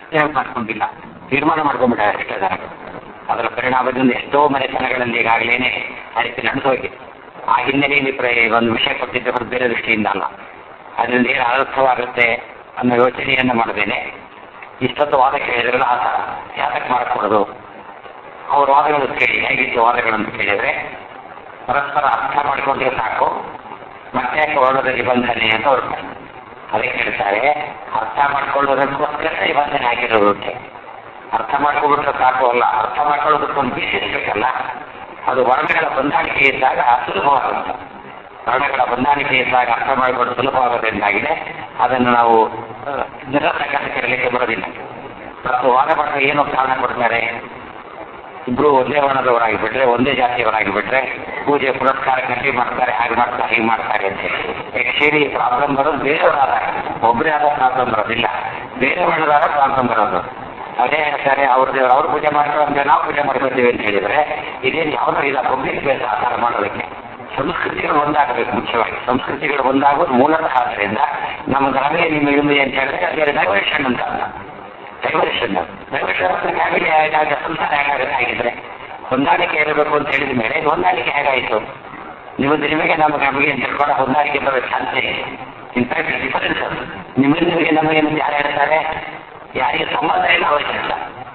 ತ್ಯಾಗ ಮಾಡ್ಕೊಂಡಿಲ್ಲ ತೀರ್ಮಾನ ಮಾಡ್ಕೊಂಡ್ಬಿಟ್ಟಾರೆ ಎಷ್ಟೋ ಜನಗಳು ಅದರ ಪರಿಣಾಮದಿಂದ ಎಷ್ಟೋ ಮನೆತನಗಳಲ್ಲಿ ಈಗಾಗಲೇ ಆ ರೀತಿ ನಡೆದು ಹೋಗಿದೆ ಆ ಹಿನ್ನೆಲೆಯಲ್ಲಿ ಪ್ರ ಒಂದು ವಿಷಯ ಕೊಟ್ಟಿದ್ದೆ ಹೊರತು ಬೇರೆ ದೃಷ್ಟಿಯಿಂದ ಅಲ್ಲ ಅದರಿಂದ ಏನು ಅನರ್ಥವಾಗುತ್ತೆ ಅನ್ನೋ ಯೋಚನೆಯನ್ನು ಮಾಡದೇನೆ ಇಷ್ಟೊತ್ತು ವಾದ ಕೇಳಿದ್ರಲ್ಲ ಆತ ಯಾತಕ್ಕೆ ಮಾಡಿಕೊಡೋದು ಅವ್ರ ವಾದಗಳು ಕೇಳಿ ಹೇಗಿತ್ತು ವಾದಗಳನ್ನು ಕೇಳಿದ್ರೆ ಪರಸ್ಪರ ಅರ್ಥ ಮಾಡಿಕೊಂಡ್ರೆ ಸಾಕು ಮತ್ತೆ ಯಾಕೆ ವರ್ಣದ ನಿಬಂಧನೆ ಅಂತ ಅವ್ರು ಅದೇ ಹೇಳ್ತಾರೆ ಅರ್ಥ ಮಾಡ್ಕೊಳ್ಳೋದಕ್ಕೋಸ್ಕರ ನಿಬಂಧನೆ ಆಗಿರೋದಕ್ಕೆ ಅರ್ಥ ಮಾಡ್ಕೊಬಿಟ್ರೆ ಸಾಕು ಅಲ್ಲ ಅರ್ಥ ಮಾಡ್ಕೊಳ್ಳೋದಕ್ಕೊಂದು ಬೇಸಿರ್ಬೇಕಲ್ಲ ಅದು ವರ್ಣಗಳ ಹೊಂದಾಣಿಕೆ ಇದ್ದಾಗ ಸುಲಭವಾಗುತ್ತೆ ವರ್ಣಗಳ ಹೊಂದಾಣಿಕೆ ಇದ್ದಾಗ ಅರ್ಥ ಮಾಡಿಕೊಂಡು ಸುಲಭವಾಗೋದ್ರಿಂದಾಗಿದೆ ಅದನ್ನು ನಾವು ನಿರರ್ಥಕ ಕರೀಲಿಕ್ಕೆ ಬರೋದಿಲ್ಲ ಮತ್ತು ವಾದ ಮಾಡಿದ್ರೆ ಏನು ಕಾರಣ ಕೊಡ್ತಾರೆ ಇಬ್ರು ಒಂದೇ ವರ್ಣದವರಾಗಿಬಿಟ್ರೆ ಒಂದೇ ಜಾತಿಯವರಾಗಿಬಿಟ್ರೆ ಪೂಜೆ ಪುರಸ್ಕಾರ ಗಟ್ಟಿ ಮಾಡ್ತಾರೆ ಹಾಗೆ ಮಾಡ್ತಾರೆ ಹೀಗೆ ಮಾಡ್ತಾರೆ ಅಂತ ಆಕ್ಚುಲಿ ಪ್ರಾಬ್ಲಮ್ ಬರೋದು ಬೇರೆಯವರಾದಾಗ ಒಬ್ಬರೇ ಆದ ಪ್ರಾಬ್ಲಮ್ ಬರೋದಿಲ್ಲ ಬೇರೆ ವರ್ಣದಾದ ಪ್ರಾಬ್ಲಮ್ ಬರೋದು ಅದೇ ಹೇಳ್ತಾರೆ ಅವ್ರ ದೇವ್ರು ಅವ್ರು ಪೂಜೆ ಮಾಡ್ತಾರೆ ನಾವು ಪೂಜೆ ಮಾಡ್ಕೊತೀವಿ ಅಂತ ಹೇಳಿದ್ರೆ ಇದೇನು ಯಾವುದೋ ಇಲ್ಲ ಪಬ್ಲಿಕ್ ಬೇಸ್ ಆಚಾರ ಮಾಡೋದಕ್ಕೆ ಸಂಸ್ಕೃತಿಗಳು ಒಂದಾಗಬೇಕು ಮುಖ್ಯವಾಗಿ ಸಂಸ್ಕೃತಿಗಳು ಒಂದಾಗೋದು ಮೂಲತಃ ಆದ್ದರಿಂದ ನಮ್ಮ ಗ್ರಾಮೀಣ ನಿಮ್ಮ ಇನ್ನು ಅಂತ ಹೇಳಿದ್ರೆ ಅದೇ ಡೈವರ್ಷನ್ ಅಂತ ಡೈವರ್ಷನ್ ಡೈವರ್ಷನ್ ಫ್ಯಾಮಿಲಿ ಆದಾಗ ಸಂಸಾರ ಹೇಗಾಗುತ್ತೆ ಆಗಿದ್ರೆ ಹೊಂದಾಣಿಕೆ ಇರಬೇಕು ಅಂತ ಹೇಳಿದ ಮೇಲೆ ಇದು ಹೊಂದಾಣಿಕೆ ಹೇಗಾಯಿತು ನಿಮ್ಮದು ನಿಮಗೆ ನಮ್ಮ ನಮಗೆ ತಿಳ್ಕೊಂಡ ಹೊಂದಾಣಿಕೆ ಬರೋ ಚಾನ್ಸೇ ಇನ್ಫ್ಯಾಕ್ಟ್ ಡಿಫರೆನ್ಸ್ ಅದು ನಿಮಗೆ ನಿಮಗೆ ನಮಗೆ ಅಂತ ಯಾರು ಹೇಳ್ತಾರೆ ಯಾರಿಗೆ ಸಂಬಂಧ ಇಲ್ಲ ಅವಶ್ಯಕ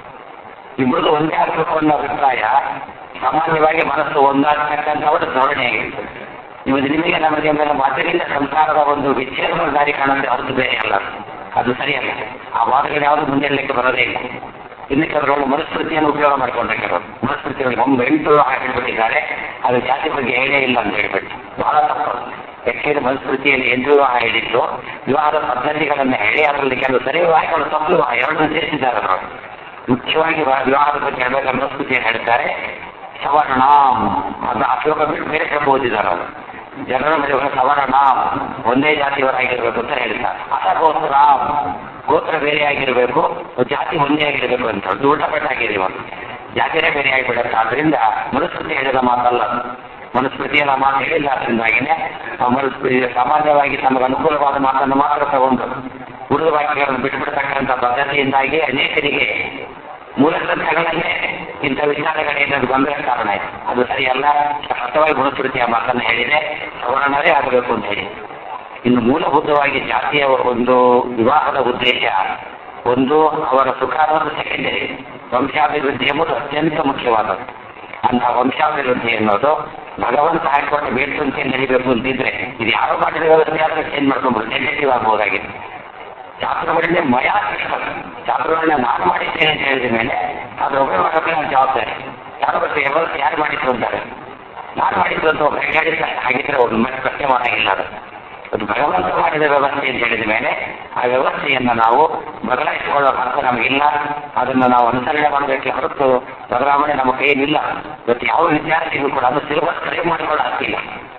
ಇಬ್ಬರದು ಒಂದೇ ಆಗಬೇಕು ಅನ್ನೋ ಅಭಿಪ್ರಾಯ ಸಾಮಾನ್ಯವಾಗಿ ಮನಸ್ಸು ಒಂದಾಗತಕ್ಕಂಥವರು ಧೋರಣೆ ಆಗಿರ್ತದೆ ನಿಮ್ಮದು ನಿಮಗೆ ನಮಗೆ ಮೇಲೆ ಅದರಿಂದ ಸಂಸಾರದ ಒಂದು ವಿಚ್ಛೇದನ ದಾರಿ ಕಾಣುತ್ತೆ ಹೊರತು ಬೇರೆ ಅಲ್ಲ ಅದು ಸರಿಯಲ್ಲ ಆ ವಾದಗಳು ಯಾವುದು ಮುಂದೆ ಲೆಕ್ಕ ಬರೋದೇ ಇಲ್ಲ ಇನ್ನು ಕೆಲವರು ಮನುಸ್ಮೃತಿಯನ್ನು ಉಪಯೋಗ ಮಾಡಿಕೊಂಡ್ರೆ ಕೆಲವರು ಮನುಸ್ಮೃತಿಗಳಿಗೆ ಒಂದು ಎಂಟು ಹೇಳ್ಬಿಟ್ಟಿದ್ದಾರೆ ಅದು ಜಾತಿ ಬಗ್ಗೆ ಹೇಳೇ ಇಲ್ಲ ಅಂತ ಹೇಳ್ಬಿಟ್ಟು ಬಹಳ ತಪ್ಪು ಯಾಕೆಂದ್ರೆ ಮನುಸ್ಮೃತಿಯಲ್ಲಿ ಎಂಟು ವಿವಾಹ ಹೇಳಿದ್ದು ವಿವಾಹದ ಪದ್ಧತಿಗಳನ್ನು ಹೇಳಿ ಅದರಲ್ಲಿ ಕೆಲವು ಸರಿ ವಿವಾಹ ಕೆಲವು ತಪ್ಪು ವಿವಾಹ ಎರಡನ್ನೂ ಸೇರಿಸಿದ್ದಾರೆ ಅವರು ಮುಖ್ಯವಾಗಿ ವ- ವಿವಾಹದ ಬಗ್ಗೆ ಹೇಳಬೇಕಾದ್ರೆ ಮನುಸ್ಮೃತಿಯನ್ನು ಹೇಳ್ತಾರೆ ಸವರ್ಣ ಅದು ಆ ಶ್ಲೋಕ ಬಿಟ್ಟು ಬೇರೆ ಶ್ಲೋಕ ಓದಿದ್ದಾರೆ ಅವರು ಜನರ ಮಧ್ಯೆ ಸವರ್ಣ ಒಂದೇ ಜಾತಿಯವರಾಗಿರ್ಬೇಕು ಅಂತ ಹೇಳ್ತಾರೆ ಅಸಗೋಸ್ಕರ ಗೋತ್ರ ಬೇರೆ ಆಗಿರಬೇಕು ಜಾತಿ ಒಂದೇ ಆಗಿರಬೇಕು ಅಂತ ಅದು ಉಲ್ಟಪಟ್ಟಾಗಿದೆ ಇವತ್ತು ಜಾತಿನೇ ಬೇರೆ ಆಗಿಬಿಡುತ್ತೆ ಆದ್ರಿಂದ ಮನುಸ್ಮೃತಿ ಹೇಳಿದ ಮಾತಲ್ಲ ಮನುಸ್ಮೃತಿಯನ್ನ ಮಾತು ಹೇಳಿಲ್ಲ ಅದರಿಂದಾಗಿನೇ ಆ ಮನುಸ್ಮೃತಿ ಸಾಮಾನ್ಯವಾಗಿ ತಮಗೆ ಅನುಕೂಲವಾದ ಮಾತನ್ನು ಮಾತ್ರ ತಗೊಂಡು ಉಳಿದ ವಾಕ್ಯಗಳನ್ನು ಬಿಟ್ಟುಬಿಡ್ತಕ್ಕಂಥ ಪದ್ಧತಿಯಿಂದಾಗಿ ಅನೇಕರಿಗೆ ಮೂಲ ಗ್ರಂಥಗಳಲ್ಲೇ ಇಂಥ ವಿಚಾರಗಳೇನಾದ್ರು ಗೊಂದಲ ಕಾರಣ ಇದೆ ಅದು ಸರಿಯಲ್ಲ ಸ್ಪಷ್ಟವಾಗಿ ಮನುಸ್ಮೃತಿಯ ಮಾತನ್ನು ಹೇಳಿದೆ ಸವರ್ಣರೇ ಆಗಬೇಕು ಅಂತ ಹೇಳಿ ಇನ್ನು ಮೂಲಭೂತವಾಗಿ ಜಾತಿಯ ಒಂದು ವಿವಾಹದ ಉದ್ದೇಶ ಒಂದು ಅವರ ಸುಖಾನಂದ ಸೆಕೆಂಡರಿ ವಂಶಾಭಿವೃದ್ಧಿ ಎಂಬುದು ಅತ್ಯಂತ ಮುಖ್ಯವಾದದ್ದು ಅಂತ ವಂಶಾಭಿವೃದ್ಧಿ ಅನ್ನೋದು ಭಗವಂತ ಹಾಕಿಕೊಟ್ಟ ಬೇಡ್ಸಂತೆ ನಡಿಬೇಕು ಅಂತಿದ್ರೆ ಇದು ಯಾರೋ ಮಾಡಿದ ವ್ಯವಸ್ಥೆ ಆದ್ರೆ ಚೇಂಜ್ ಮಾಡ್ಕೊಂಡ್ಬಿಡು ನೆಗೆಟಿವ್ ಆಗ್ಬೋದಾಗಿದೆ ಶಾಸ್ತ್ರಗಳನ್ನೇ ಮಯ ಶಾಸ್ತ್ರಗಳನ್ನ ನಾನು ಮಾಡಿದ್ದೇನೆ ಅಂತ ಹೇಳಿದ ಮೇಲೆ ಅದು ಒಬ್ಬರೇ ಮಾಡೋಕೆ ನಾನು ಜವಾಬ್ದಾರಿ ಯಾರೋ ಗೊತ್ತು ವ್ಯವಸ್ಥೆ ಯಾರು ಮಾಡಿದ್ರು ಅಂತಾರೆ ನಾನು ಮಾಡಿದ್ದು ಅಂತ ಒಬ್ಬ ಹೇಳಿದ್ರೆ ಹಾಗಿದ್ರೆ ಒಂದು ಮತ್ತೆ ಪ್ರಶ್ನೆ ಮಾಡಾಗಿಲ್ಲ ಅದು ಅದು ಭಗವಂತ ಮಾಡಿದ ವ್ಯವಸ್ಥೆ ಅಂತ ಹೇಳಿದ ಮೇಲೆ ಆ ವ್ಯವಸ್ಥೆಯನ್ನು ನಾವು ಬದಲಾಯಿಸಿಕೊಳ್ಳೋ ಹಕ್ಕು ನಮಗಿಲ್ಲ ಅದನ್ನು ನಾವು ಅನುಸರಣೆ ಮಾಡಬೇಕೆ ಹೊರತು ಬದಲಾವಣೆ ನಮ್ಮ ಕೈಯಲ್ಲಿಲ್ಲ ಇವತ್ತು ಯಾವ ವಿದ್ಯಾರ್ಥಿಗೂ ಕೂಡ ಅದು ಸಿಲೆಬಸ್ ಟ್ರೈ ಮಾಡಿಕೊಳ್ಳೋ ಹಕ್ಕಿಲ್ಲ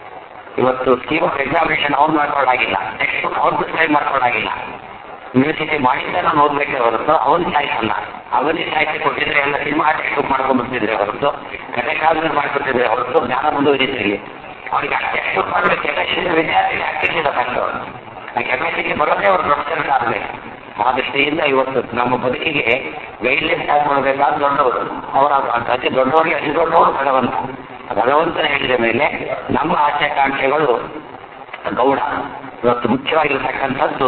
ಇವತ್ತು ಸ್ಕೀಮ್ ಆಫ್ ಎಕ್ಸಾಮಿನೇಷನ್ ಅವ್ರು ಮಾಡ್ಕೊಳ್ಳಾಗಿಲ್ಲ ಟೆಕ್ಸ್ಟ್ ಬುಕ್ ಅವ್ರು ಪ್ರಿಸ್ಕ್ರೈಬ್ ಮಾಡ್ಕೊಳ್ಳಾಗಿಲ್ಲ ಯೂನಿವರ್ಸಿಟಿ ಮಾಡಿದ್ದೆ ನಾನು ಓದ್ಬೇಕೆ ಹೊರತು ಅವನ್ ಚಾಯ್ಸ್ ಅಲ್ಲ ಅವನಿಗೆ ಚಾಯ್ಸ್ ಕೊಟ್ಟಿದ್ರೆ ಎಲ್ಲ ಸಿನಿಮಾ ಟೆಕ್ಸ್ಟ್ ಬುಕ್ ಮಾಡ್ಕೊಂಡು ಬರ್ತಿದ್ರೆ ಹೊರತು ಕತೆ ಕಾಲದಲ್ಲಿ ಮಾಡ್ಕೊತಿದ್ರೆ ಹೊರತು ಜ್ಞಾನ ಮುಂದುವರಿತಿರಲಿ ಅವ್ರಿಗೆ ಟೆಕ್ಸ್ಟ್ ಬುಕ್ ಮಾಡಬೇಕು ಕೆಪಾಸಿಟಿ ವಿದ್ಯಾರ್ಥಿ ಆಗ್ತಿರ್ಲಿಲ್ಲ ಬಂದವರು ಆ ಕೆಪಾಸಿಟಿ ಬರೋದೇ ಅವ್ರು ಪ್ರೊಫೆಸರ್ ಆಗಲಿ ಆ ದೃಷ್ಟಿಯಿಂದ ಇವತ್ತು ನಮ್ಮ ಬದುಕಿಗೆ ಗೈಡ್ಲೈನ್ಸ್ ಹಾಕೊಳ್ಬೇಕಾದ ದೊಡ್ಡವರು ಅವರ ಅತಿ ದೊಡ್ಡವರಿಗೆ ಅತಿ ದೊಡ್ಡವರು ಭಗವಂತ ಭಗವಂತನ ಹೇಳಿದ ಮೇಲೆ ನಮ್ಮ ಆಶಾಕಾಂಕ್ಷೆಗಳು ಗೌಡ ಇವತ್ತು ಮುಖ್ಯವಾಗಿರ್ತಕ್ಕಂಥದ್ದು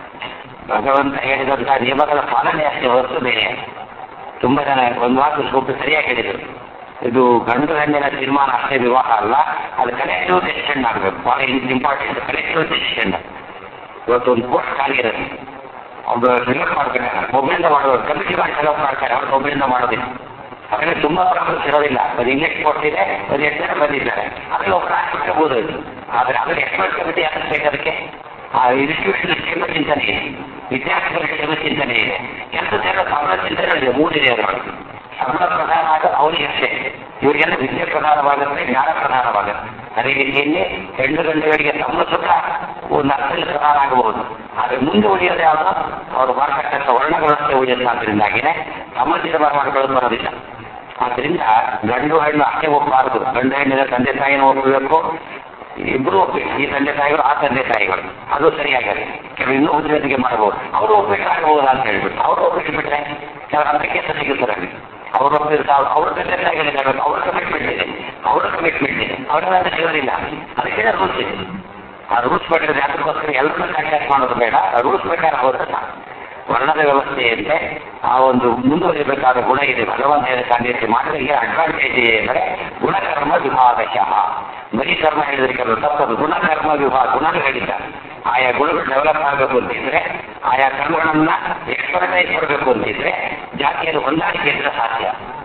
ಭಗವಂತ ಹೇಳಿದಂತಹ ನಿಯಮಗಳ ಪಾಲನೆ ಅಷ್ಟೇ ಹೊರತು ಬೇರೆ ತುಂಬಾ ಜನ ಒಂದು ಮಾತು ಸ್ವಲ್ಪ ಸರಿಯಾಗಿ ಹೇಳಿದರು ಇದು ಗಂಡು ಹೆಣ್ಣಿನ ತೀರ್ಮಾನ ಅಷ್ಟೇ ವಿವಾಹ ಅಲ್ಲ ಅದು ಕಲೆಕ್ಟಿವ್ ಡೆಸಿಷನ್ ಆಗಬೇಕು ಬಹಳ ಇಂಪಾರ್ಟೆಂಟ್ ಕಲೆಕ್ಟಿವ್ ಡೆಸಿಷನ್ ಇವತ್ತು ಒಂದು ಪೋಸ್ಟ್ ಖಾಲಿ ಇರುತ್ತೆ ಒಬ್ಬ ಸೆಲೆಕ್ಟ್ ಮಾಡ್ತಾರೆ ಒಬ್ಬರಿಂದ ಮಾಡೋದು ಕಮಿಟಿ ಮಾಡಿ ಸೆಲೆಕ್ಟ್ ಮಾಡ್ತಾರೆ ಅವ್ರು ಒಬ್ಬರಿಂದ ಮಾಡೋದಿಲ್ಲ ಅದರಲ್ಲಿ ತುಂಬಾ ಪ್ರಾಬ್ಲಮ್ಸ್ ಇರೋದಿಲ್ಲ ಅದು ಇಂಗ್ಲಿಷ್ ಕೊಟ್ಟಿದೆ ಅದು ಎಷ್ಟು ಜನ ಬಂದಿದ್ದಾರೆ ಅದರಲ್ಲಿ ಒಬ್ಬರು ಹಾಕ್ಬಿಟ್ಟಬಹುದು ಆದರೆ ಅದರಲ್ಲಿ ಎಕ್ಸ್ಪರ್ಟ್ ಕಮಿಟಿ ಯಾಕೆ ಬೇಕು ಅದಕ್ಕೆ ಆ ಇನ್ಸ್ಟಿಟ್ಯೂಷನ್ ಕ್ಷೇಮ ಚಿಂತನೆ ಇದೆ ವಿದ್ಯಾರ್ಥಿಗಳ ಕ್ಷೇಮ ಚಿಂತನೆ ಇದೆ ಕೆಲಸ ಜನ ಸಂಬಳ ಚಿಂತನೆ ಇದೆ ಮೂರಿದೆ ಅದರೊಳಗೆ ಸಂಬಳ ಪ್ರಧಾನ ಆಗ ಅವನಿಗೆ ಅಷ್ಟೇ ಇವರಿಗೆಲ್ಲ ವಿದ್ಯೆ ಪ್ರಧಾನವಾಗುತ್ತೆ ಜ್ಞಾನ ಪ್ರಧಾನವಾಗುತ್ತೆ ಅದೇ ರೀತಿಯಲ್ಲಿ ಹೆಣ್ಣು ಗಂಡುಗಳಿಗೆ ತಮ್ಮ ಸುಖ ಒಂದು ಅರ್ಥದಲ್ಲಿ ಪ್ರಧಾನ ಆಗಬಹುದು ಆದರೆ ಮುಂದೆ ಉಳಿಯೋದು ಯಾವುದು ಅವರು ಮಾಡ್ತಕ್ಕಂಥ ವರ್ಣಗಳಷ್ಟೇ ಉಳಿಯೋದು ಆದ್ರಿಂದಾಗಿನೇ ತಮ್ಮ ತೀರ್ಮಾನ ಮಾಡ್ಕೊಳ್ಳೋದು ಬರೋದಿಲ್ಲ ಆದ್ರಿಂದ ಗಂಡು ಹೆಣ್ಣು ಅಷ್ಟೇ ಒಪ್ಪಬಾರದು ಗಂಡು ಹೆಣ್ಣಿನ ತಂದೆ ತಾಯಿನ ಒಪ್ಪಬೇಕು ಇಬ್ರು ಒಪ್ಪಿಗೆ ಈ ತಂದೆ ತಾಯಿಗಳು ಆ ತಂದೆ ತಾಯಿಗಳು ಅದು ಸರಿಯಾಗಲ್ಲ ಕೆಲವು ಇನ್ನೂ ಜೊತೆಗೆ ಮಾಡಬಹುದು ಅವರು ಒಪ್ಪಿಗೆ ಆಗಬಹುದು ಅಂತ ಹೇಳ್ಬಿಟ್ಟು ಅವರು ಒಪ್ಪಿಗೆ ಬಿಟ್ರೆ ಕೆಲವು ಅದಕ್ಕೆ ಸಿಗುತ್ತಾರೆ ಅವ್ರ ಒಪ್ಪಿರ್ತಾರೆ ಅವ್ರ ತಂದೆ ತಾಯಿಗಳಿದ್ದಾರೆ ಅವ್ರ ಕಮಿಟ್ಮೆಂಟ್ ಇದೆ ಅವರ ಕಮಿಟ್ಮೆಂಟ್ ಇದೆ ಅವರ ದೇವರಿಲ್ಲ ಅದಕ್ಕೆ ರೂಲ್ಸ್ ಇದೆ ಆ ರೂಲ್ಸ್ ಪ್ರಕಾರ ಯಾಕಕ್ಕೋಸ್ಕರ ಎಲ್ಲರನ್ನೂ ಕಾಂಟ್ಯಾಕ್ಟ್ ಮಾಡೋದು ಬೇಡ ರೂಲ್ಸ್ ಪ್ರಕಾರ ಹೋದ್ರೆ ವರ್ಣದ ವ್ಯವಸ್ಥೆಯಂತೆ ಆ ಒಂದು ಮುಂದುವರಿಬೇಕಾದ ಗುಣ ಇದೆ ಭಗವಂತ ಕಾಂಗ್ರೆಸ್ ಮಾಡಿದ್ರೆ ಈಗ ಅಡ್ವಾಂಟೇಜ್ ಅಂದರೆ ಗುಣಕರ್ಮ ವಿಭಾಗಶಃ ಬರೀ ಕರ್ಮ ಹೇಳಿದ್ರೆ ಕೆಲವು ತಪ್ಪದು ಗುಣಕರ್ಮ ವಿಭಾಗ ಗುಣಗಳು ಹೇಳಿದ್ದಾರೆ ಆಯಾ ಗುಣಗಳು ಡೆವಲಪ್ ಆಗಬೇಕು ಅಂತಿದ್ರೆ ಆಯಾ ಕರ್ಮಗಳನ್ನ ಎಕ್ಸ್ಪರ್ಟೈಸ್ ಕೊಡಬೇಕು ಅಂತಿದ್ರೆ ಜಾತಿಯಲ್ಲಿ ಹೊಂದಾಣಿಕೆ ಇದ್ರೆ ಸಾಧ್ಯ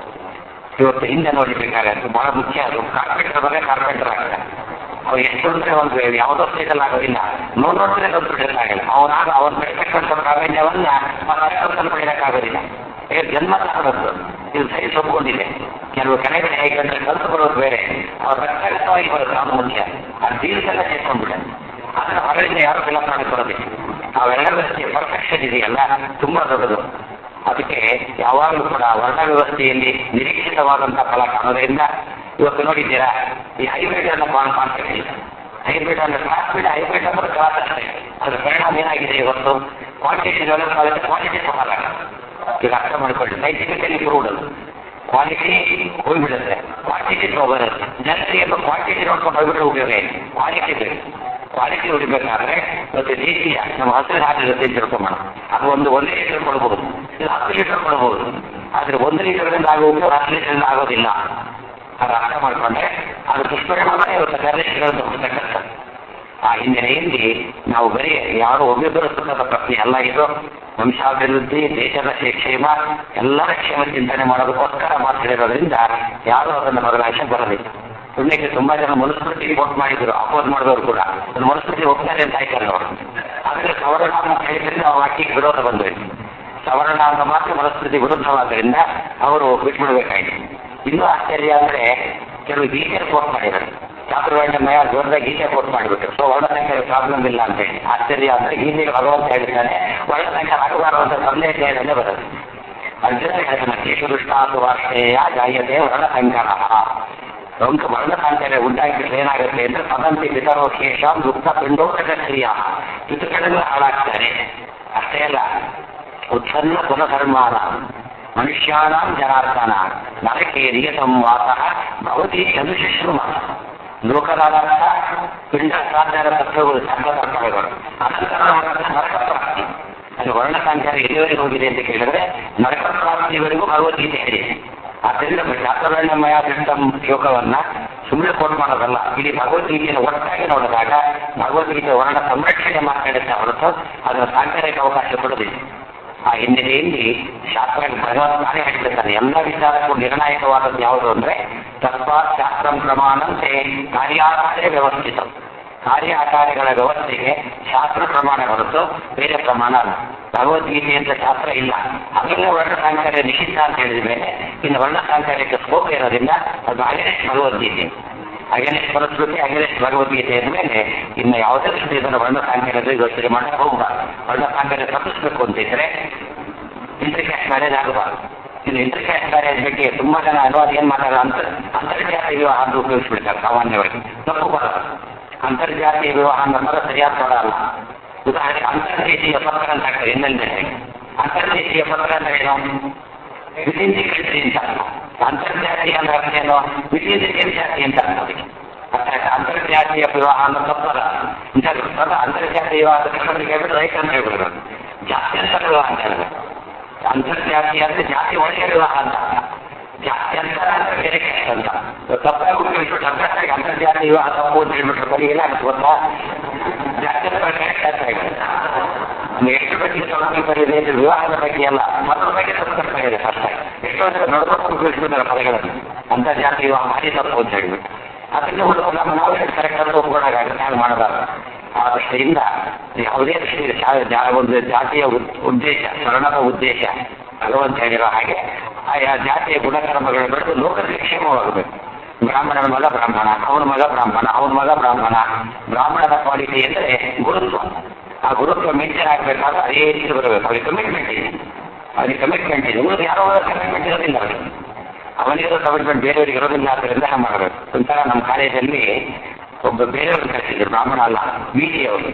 ಇವತ್ತು ಹಿಂದೆ ನೋಡಿಬೇಕಾದ್ರೆ ಬಹಳ ಮುಖ್ಯ ಅದು ಕಾರ್ಪೆಂಟರ್ ಬಗ್ಗೆ ಕಾರ್ಪೆಂಟರ್ ಆಗ್ತಾರೆ ಅವ್ರು ಎಷ್ಟು ಅಂದ್ರೆ ಒಂದು ಯಾವುದೋ ಸ್ಟೇಜಲ್ಲಿ ಆಗೋದಿಲ್ಲ ನೋಡ್ ನೋಡಿದ್ರೆ ಕಂಪ್ಯೂಟರ್ ಆಗಿಲ್ಲ ಅವನಾಗ ಅವನ ಬೆಳೆಸಕ್ಕಂಥ ಪ್ರಾವೀಣ್ಯವನ್ನ ಮತ್ತೊಂದು ಪಡೆಯೋಕ್ಕಾಗೋದಿಲ್ಲ ಈಗ ಜನ್ಮ ತಗೊಳ್ಳೋದು ಇದು ಸರಿ ಒಪ್ಕೊಂಡಿದೆ ಕೆಲವು ಕಡೆಗಳು ಹೇಗೆ ಅಂದ್ರೆ ಕಲ್ತು ಬರೋದು ಬೇರೆ ಅವ್ರ ರಕ್ತಗತವಾಗಿ ಬರೋದು ಅದು ಮುಖ್ಯ ಆ ಡೀಲ್ಸೆಲ್ಲ ಸೇರ್ಕೊಂಡ್ಬಿಟ್ಟೆ ಅದನ್ನ ಹೊರಗಿಂದ ಯಾರು ಫಿಲಪ್ ಮಾಡಿ ಬರೋದಿಲ್ಲ ಅವೆಲ್ಲ ಪರ್ಫೆಕ್ಷನ್ ಇದೆಯಲ್ಲ ತುಂಬಾ ದೊಡ್ಡದು ಅದಕ್ಕೆ ಯಾವಾಗಲೂ ಕೂಡ ವರ್ಣ ವ್ಯವಸ್ಥೆಯಲ್ಲಿ ನಿರೀಕ್ಷಿತವಾದಂತಹ ಫಲ ಕಾಣೋದ್ರಿಂದ ಇವತ್ತು ನೋಡಿದ್ದೀರಾ ಈ ಹೈಬ್ರಿಡ್ ಅನ್ನ ಕಾನ್ಸೆಪ್ಟ್ ಇಲ್ಲ ಹೈಬ್ರಿಡ್ ಅಂದ್ರೆ ಕ್ಲಾಸ್ ಬಿಡ್ ಹೈಬ್ರಿಡ್ ಅಂದ್ರೆ ಕ್ಲಾಸ್ ಅಷ್ಟೇ ಅದ್ರ ಪರಿಣಾಮ ಏನಾಗಿದೆ ಇವತ್ತು ಕ್ವಾಂಟಿಟಿ ಡೆವಲಪ್ ಆಗುತ್ತೆ ಕ್ವಾಂಟಿಟಿ ತಗೊಳ್ಳಲ್ಲ ಈಗ ಅರ್ಥ ಮಾಡ್ಕೊಳ್ಳಿ ಸೈಂಟಿಫಿಕಲಿ ಪ್ರೂವ್ಡ್ ಅದು ಕ್ವಾಲಿಟಿ ಹೋಗ್ಬಿಡುತ್ತೆ ಕ್ವಾಂಟಿಟಿ ಬರುತ್ತೆ ಜನರಿಗೆ ಕ್ವಾಂಟಿಟಿ ನೋಡ್ಕೊಂಡು ಹೋಗ್ಬಿಟ್ರೆ ಉಪಯೋಗ ಇಲ್ಲ ಕ್ವಾಲಿಟಿ ಬೇಕು ಕ್ವಾಲಿಟಿ ಉಳಿಬೇಕಾದ್ರೆ ಮತ್ತೆ ದೇಶೀಯ ನಮ್ಮ ಹಸಿರು ಹಾಕಿರುತ್ತೆ ತಿಳ್ಕೊಂಬೋಣ ಅದು ಒಂದು ಒಂದು ಲೀಟರ್ ಕೊಡಬಹುದು ಇದು ಹತ್ತು ಲೀಟರ್ ಕೊಡಬಹುದು ಆದ್ರೆ ಒಂದು ಲೀಟರ್ದಿಂದ ಆಗೋ ಉಪಯೋಗ ಹತ್ತು ಲೀಟರ್ದಿಂದ ಆಗೋದಿಲ್ಲ ಅದು ಅರ್ಥ ಮಾಡ್ಕೊಂಡ್ರೆ ಅದು ದುಷ್ಪರಿಣಾಮ ಇವತ್ತು ಗರ್ಭಿಣಿಗಳನ್ನು ಹುಡುಕತಕ್ಕಂಥ ಆ ಹಿನ್ನೆಲೆಯಲ್ಲಿ ನಾವು ಬರೀ ಯಾರು ಒಬ್ಬಿಬ್ಬರು ಸುಖದ ಪ್ರಶ್ನೆ ಅಲ್ಲ ಇದು ವಂಶಾಭಿವೃದ್ಧಿ ದೇಶದ ಕ್ಷೇಮ ಎಲ್ಲರ ಕ್ಷೇಮ ಚಿಂತನೆ ಮಾಡೋದಕ್ಕೋಸ್ಕರ ಮಾತಾಡಿರೋದ್ರಿಂದ ಯಾರು ಅದನ್ನು ಬದಲಾಯಿಸ ಬರಲಿಲ್ಲ ಪುಣ್ಯಕ್ಕೆ ತುಂಬಾ ಜನ ಮನುಸ್ಮೃತಿ ವೋಟ್ ಮಾಡಿದ್ರು ಅಪೋಸ್ ಮಾಡಿದವರು ಕೂಡ ಒಂದು ಮನುಸ್ಮೃತಿ ಹೋಗ್ತಾರೆ ಅಂತ ಆಯ್ತಾರೆ ಅವರು ಆದ್ರೆ ಸವರ್ಣ ಅಂತ ಹೇಳಿದ್ರಿಂದ ಆ ವಾಕ್ಯಕ್ಕೆ ವಿರೋಧ ಬಂದೋಯ್ತು ಸವರ್ಣ ಅಂತ ಮಾತ್ರ ಮನುಸ್ಮೃತಿ ವಿರುದ್ಧವಾದ್ರಿಂದ ಅವರು ಬಿಟ್ಬಿಡ್ಬೇಕಾಯ್ತು ಇನ್ನೂ ಆಶ್ಚರ್ಯ ಅಂದ್ರೆ ಕೆಲವು ಗೀತೆ ಕೋಟ್ ಮಾಡಿದ್ದಾರೆ ಚಾತುರ್ವರ್ಣ ಮಯ ಜೋರದಾಗ ಗೀತೆ ಕೋಟ್ ಮಾಡಿಬಿಟ್ರು ಸೊ ವರ್ಣಸಂಖ್ಯೆ ಪ್ರಾಬ್ಲಮ್ ಇಲ್ಲ ಅಂತ ಹೇಳಿ ಆಶ್ಚರ್ಯ ಅಂದ್ರೆ ಗೀತೆಗೆ ಭಗವಂತ ಹೇಳಿದ್ದಾನೆ ವರ್ಣಸಂಖ್ಯೆ ಆಗಬಾರದು ಅಂತ ಸಂದೇಶದಲ್ಲೇ ಬರುತ್ತೆ ಅರ್ಜುನ ಹೇಳ್ತಾನೆ ಕೇಶುದುಷ್ಟಾಸು ವಾರ್ತೆಯ ಜಾಯತೆ ವರ್ಣಸಂಕರ ಪ್ರಮುಖ ವರ್ಣಸಂಖ್ಯೆ ಉಂಟಾಗಿದ್ರೆ ಏನಾಗುತ್ತೆ ಅಂದ್ರೆ ಪದಂತಿ ಪಿತರೋ ಕೇಶ ದುಃಖ ಪಿಂಡೋದಕ ಕ್ರಿಯಾ ಪಿತೃಗಳನ್ನು ಹಾಳಾಗ್ತಾರೆ ಅಷ್ಟೇ ಅಲ್ಲ ಉತ್ಸನ್ನ ಕುಲಧರ್ಮಾನ ಮನುಷ್ಯಾಣಾಂ ಜನಾರ್ದನ ನರಕೆ ನಿಯತಂವಾಸ ಭವತಿ ಅನುಶುಶ್ರಮ ಲೋಕದಾದಂಥ ಪಿಂಡ ಸಾಧನ ತತ್ವಗಳು ಸರ್ವ ತತ್ವಗಳು ನರಕ ಪ್ರಾಪ್ತಿ ಅದು ವರ್ಣಸಂಖ್ಯೆ ಎಲ್ಲಿವರೆಗೆ ಹೋಗಿದೆ ಅಂತ ಕೇಳಿದ್ರೆ ನರಕ ಪ್ರಾಪ್ತಿವರೆಗೂ ಭಗವದ್ಗೀತೆ ಇದೆ ಆದ್ದರಿಂದ ಶಾಸ್ತ್ರವರ್ಣಮಯ ಸಿಸ್ಟಮ್ ಶ್ಲೋಕವನ್ನ ಸುಮ್ಮನೆ ಕೋಟ್ ಮಾಡೋದಲ್ಲ ಇಡೀ ಭಗವದ್ಗೀತೆಯನ್ನು ಒಟ್ಟಾಗಿ ನೋಡಿದಾಗ ಭಗವದ್ಗೀತೆ ವರ್ಣ ಸಂರಕ್ಷಣೆ ಮಾತಾಡುತ್ತೆ ಹೊರತು ಅದನ್ನು ಸಾಂಕರಿಕ ಅವಕಾಶ ಕೊಡೋದಿಲ್ಲ ಆ ಹಿನ್ನೆಲೆಯಲ್ಲಿ ಶಾಸ್ತ್ರ ಭಗವಂತ ನಾನೇ ಹೇಳ್ತಿರ್ತಾನೆ ಎಲ್ಲ ವಿಚಾರಕ್ಕೂ ನಿರ್ಣಾಯಕವಾದದ್ದು ಯಾವುದು ಅಂದ್ರೆ ತಸ್ಮಾತ್ ಶಾಸ್ತ್ರ ಪ್ರಮಾಣಂತೆ ಕಾರ್ಯಾಕಾರ್ಯ ವ್ಯವಸ್ಥಿತ ಕಾರ್ಯಾಕಾರ್ಯಗಳ ವ್ಯವಸ್ಥೆಗೆ ಶಾಸ್ತ್ರ ಪ್ರಮಾಣ ಹೊರತು ಬೇರೆ ಪ್ರಮಾಣ ಅಲ್ಲ ಭಗವದ್ಗೀತೆ ಅಂತ ಶಾಸ್ತ್ರ ಇಲ್ಲ ಅದನ್ನೇ ವರ್ಣ ಸಾಂಕರ್ಯ ನಿಷಿದ್ಧ ಅಂತ ಹೇಳಿದ ಮೇಲೆ ಇನ್ನು ವರ್ಣ ಸಾಂಕರ್ಯಕ್ಕೆ ಸ್ಕೋಪ್ ಇರೋದ್ರಿಂದ ಅದು ಅಗೇನೆಸ್ಟ್ ಭಗವದ್ಗೀತೆ ಅಗೇನೆಸ್ಟ್ ಪರಸ್ಪೃತಿ ಅಗೇನೆಸ್ಟ್ ಭಗವದ್ಗೀತೆ ಮೇಲೆ ಇನ್ನು ಯಾವುದೇ ರೀತಿ ಇದನ್ನು ವರ್ಣ ಸಾಂಕರ್ಯದ ಯೋಚನೆ ಮಾಡಕ್ಕೆ ಹೋಗಬಾರ್ದು ವರ್ಣ ಸಾಂಕರ್ಯ ತಪ್ಪಿಸ್ಬೇಕು ಅಂತಿದ್ರೆ ಇಂಟರ್ಕ್ಯಾಸ್ಟ್ ಮ್ಯಾರೇಜ್ ಆಗಬಾರ್ದು ಇದು ಇಂಟರ್ಕ್ಯಾಸ್ಟ್ ಮ್ಯಾರೇಜ್ ಬಗ್ಗೆ ತುಂಬಾ ಜನ ಅನುವಾದ ಏನ್ ಮಾತಾಡೋ ಅಂತ ಅಂತರ್ಜಾತೀಯ ವಿವಾಹ ಅಂತ ಉಪಯೋಗಿಸ್ಬಿಡ್ತಾರೆ ಸಾಮಾನ್ಯವಾಗಿ ತಪ್ಪು ಬರೋದು ಅಂತರ್ಜಾತೀಯ ವಿವಾಹ ಅನ್ನೋ ಪದ ಸರಿಯಾದ ಪದ ಅಲ್ಲ ಉದಾಹರಣೆಗೆ ಅಂತರ್ದೇಶೀಯ ಪತ್ರ ಅಂತ ಆಗ್ತದೆ ಇನ್ನೊಂದೇ ಅಂತರ್ದೇಶೀಯ ಪತ್ರ ಅಂದ್ರೆ ಏನು ವಿದಿನ್ ದಿ ಕಂಟ್ರಿ ಅಂತ ಅಂತರ್ಜಾತೀಯ ಅಂದ್ರೆ ಅರ್ಥ ಏನು ವಿದಿನ್ ದಿ ಜಾತಿ ಅಂತ ಅದಕ್ಕೆ ಅರ್ಥ ಆಯ್ತಾ? ಅಂತರ್ಜಾತೀಯ ವಿವಾಹ ಅನ್ನೋ ತಪ್ಪದ ಪದ ಅಂತರ್ಜಾತೀಯ ವಿವಾಹ ಕನ್ನಡಕ್ಕೆ ಹೇಳ್ಬಿಟ್ಟು ರೈತ ಅಂತ ಹೇಳ್ಬಿಡೋದು ಜಾತ್ಯಂತರ ವಿವಾಹ ಅಂತ ಹೇಳಿದ್ರೆ ಅಂತರ್ಜಾತೀಯ ಅಂದ್ರೆ ಜಾತಿ ಒಳಗೆ ವಿವಾಹ ಅಂತ ಜಾತ್ಯಂತರ ಅಂದ್ರೆ ಬೇರೆ ಕೆಲಸ ಅಂತ ತಪ್ಪಾಗಿ ಉಪಯೋಗಿಸ್ಬಿಟ್ಟು ಅಭ್ಯಾಸ ಅಂತರ್ಜಾತೀಯ ವಿವಾಹ ತಪ್ಪು ಅಂತ ಹೇಳ್ಬಿಟ್ರೆ ಬರೀ ಏನಾಗುತ್ತೆ ಗೊತ್ತಾ ಜಾತ್ಯಂತರ ಕೆಲಸ ಆಗಿದೆ ಎಷ್ಟು ಬಗ್ಗೆ ಸಂಸ್ಕೃತ ಇದೆ ಇದು ವಿವಾಹದ ಬಗ್ಗೆ ಅಲ್ಲ ಮತ್ತೊಂದು ಬಗ್ಗೆ ಸಂಸ್ಕೃತ ಇದೆ ಫಸ್ಟ್ ಎಷ್ಟೋ ಜನ ನೋಡಬೇಕು ಉಪಯೋಗಿಸ್ಬಿಡ್ತಾರೆ ಪದಗಳನ್ನು ಅಂತರ್ಜಾತಿ ವಿವಾಹ ಭಾರಿ ತಪ್ಪು ಅಂತ ಹೇಳಿಬಿಟ್ಟು ಅದನ್ನ ಹುಡುಗ ನಮ್ಮ ನಾವೇ ಕರೆಕ್ಟ್ ಅಂದ್ರೆ ಒಪ್ಕೊಳ್ಳೋಕ್ಕಾಗುತ್ತೆ ಹಾಗೆ ಮಾಡೋದಾರ ಆ ದೃಷ್ಟಿಯಿಂದ ಯಾವುದೇ ದೃಷ್ಟಿಯಿಂದ ಜಾ- ಜಾ- ಒಂದು ಜಾತಿಯ ಉದ್- ಉದ್ದೇಶ ವರ್ಣದ ಉದ್ದೇಶ ಭಗವಂತ ಹೇಳಿರೋ ಹಾಗೆ ಆಯಾ ಜಾತಿಯ ಗುಣಕರ್ಮಗಳು ಬೆಳೆದು ಲೋಕದಲ್ಲಿ ಕ್ಷೇಮವಾಗಬೇಕು ಬ್ರಾಹ್ಮಣನ ಮಗ ಬ್ರಾಹ್ಮಣ ಅವನ ಮಗ ಬ್ರಾಹ್ಮಣ ಅವನ ಮಗ ಬ್ರಾಹ್ಮಣ ಬ್ರಾಹ್ಮಣನ ಕ್ವಾಲಿಟಿ ಅಂದರೆ ಗುರುತ್ವ ಆ ಗುರುತ್ವ ಮೇಂಟೈನ್ ಆಗಬೇಕಾದ್ರೆ ಅದೇ ರೀತಿ ಬರಬೇಕು ಅವರಿಗೆ ಕಮಿಟ್ಮೆಂಟ್ ಇದೆ ಅವರಿಗೆ ಕಮಿಟ್ಮೆಂಟ್ ಇದೆ ಉಳಿದು ಯಾರೋ ಕಮಿಟ್ಮೆಂಟ್ ಇರೋದಿಲ್ಲ ಅವರಿಗೆ ಅವನಿಗಿರೋ ಕಮಿಟ್ಮೆಂಟ್ ಬೇರೆಯವರಿಗೆ ಇರೋದಿಲ್ಲ ಆದ್ದರಿಂದ ಮಾಡಬೇಕು ಒಂಥರ ನಮ್ಮ ಕಾಲೇಜಲ್ಲಿ ಒಬ್ಬ ಬೇರೆಯವ್ರನ್ನ ಕಳಿಸಿದ್ರು ಬ್ರಾಹ್ಮಣ ಅಲ್ಲ ಬೀದಿಯವರು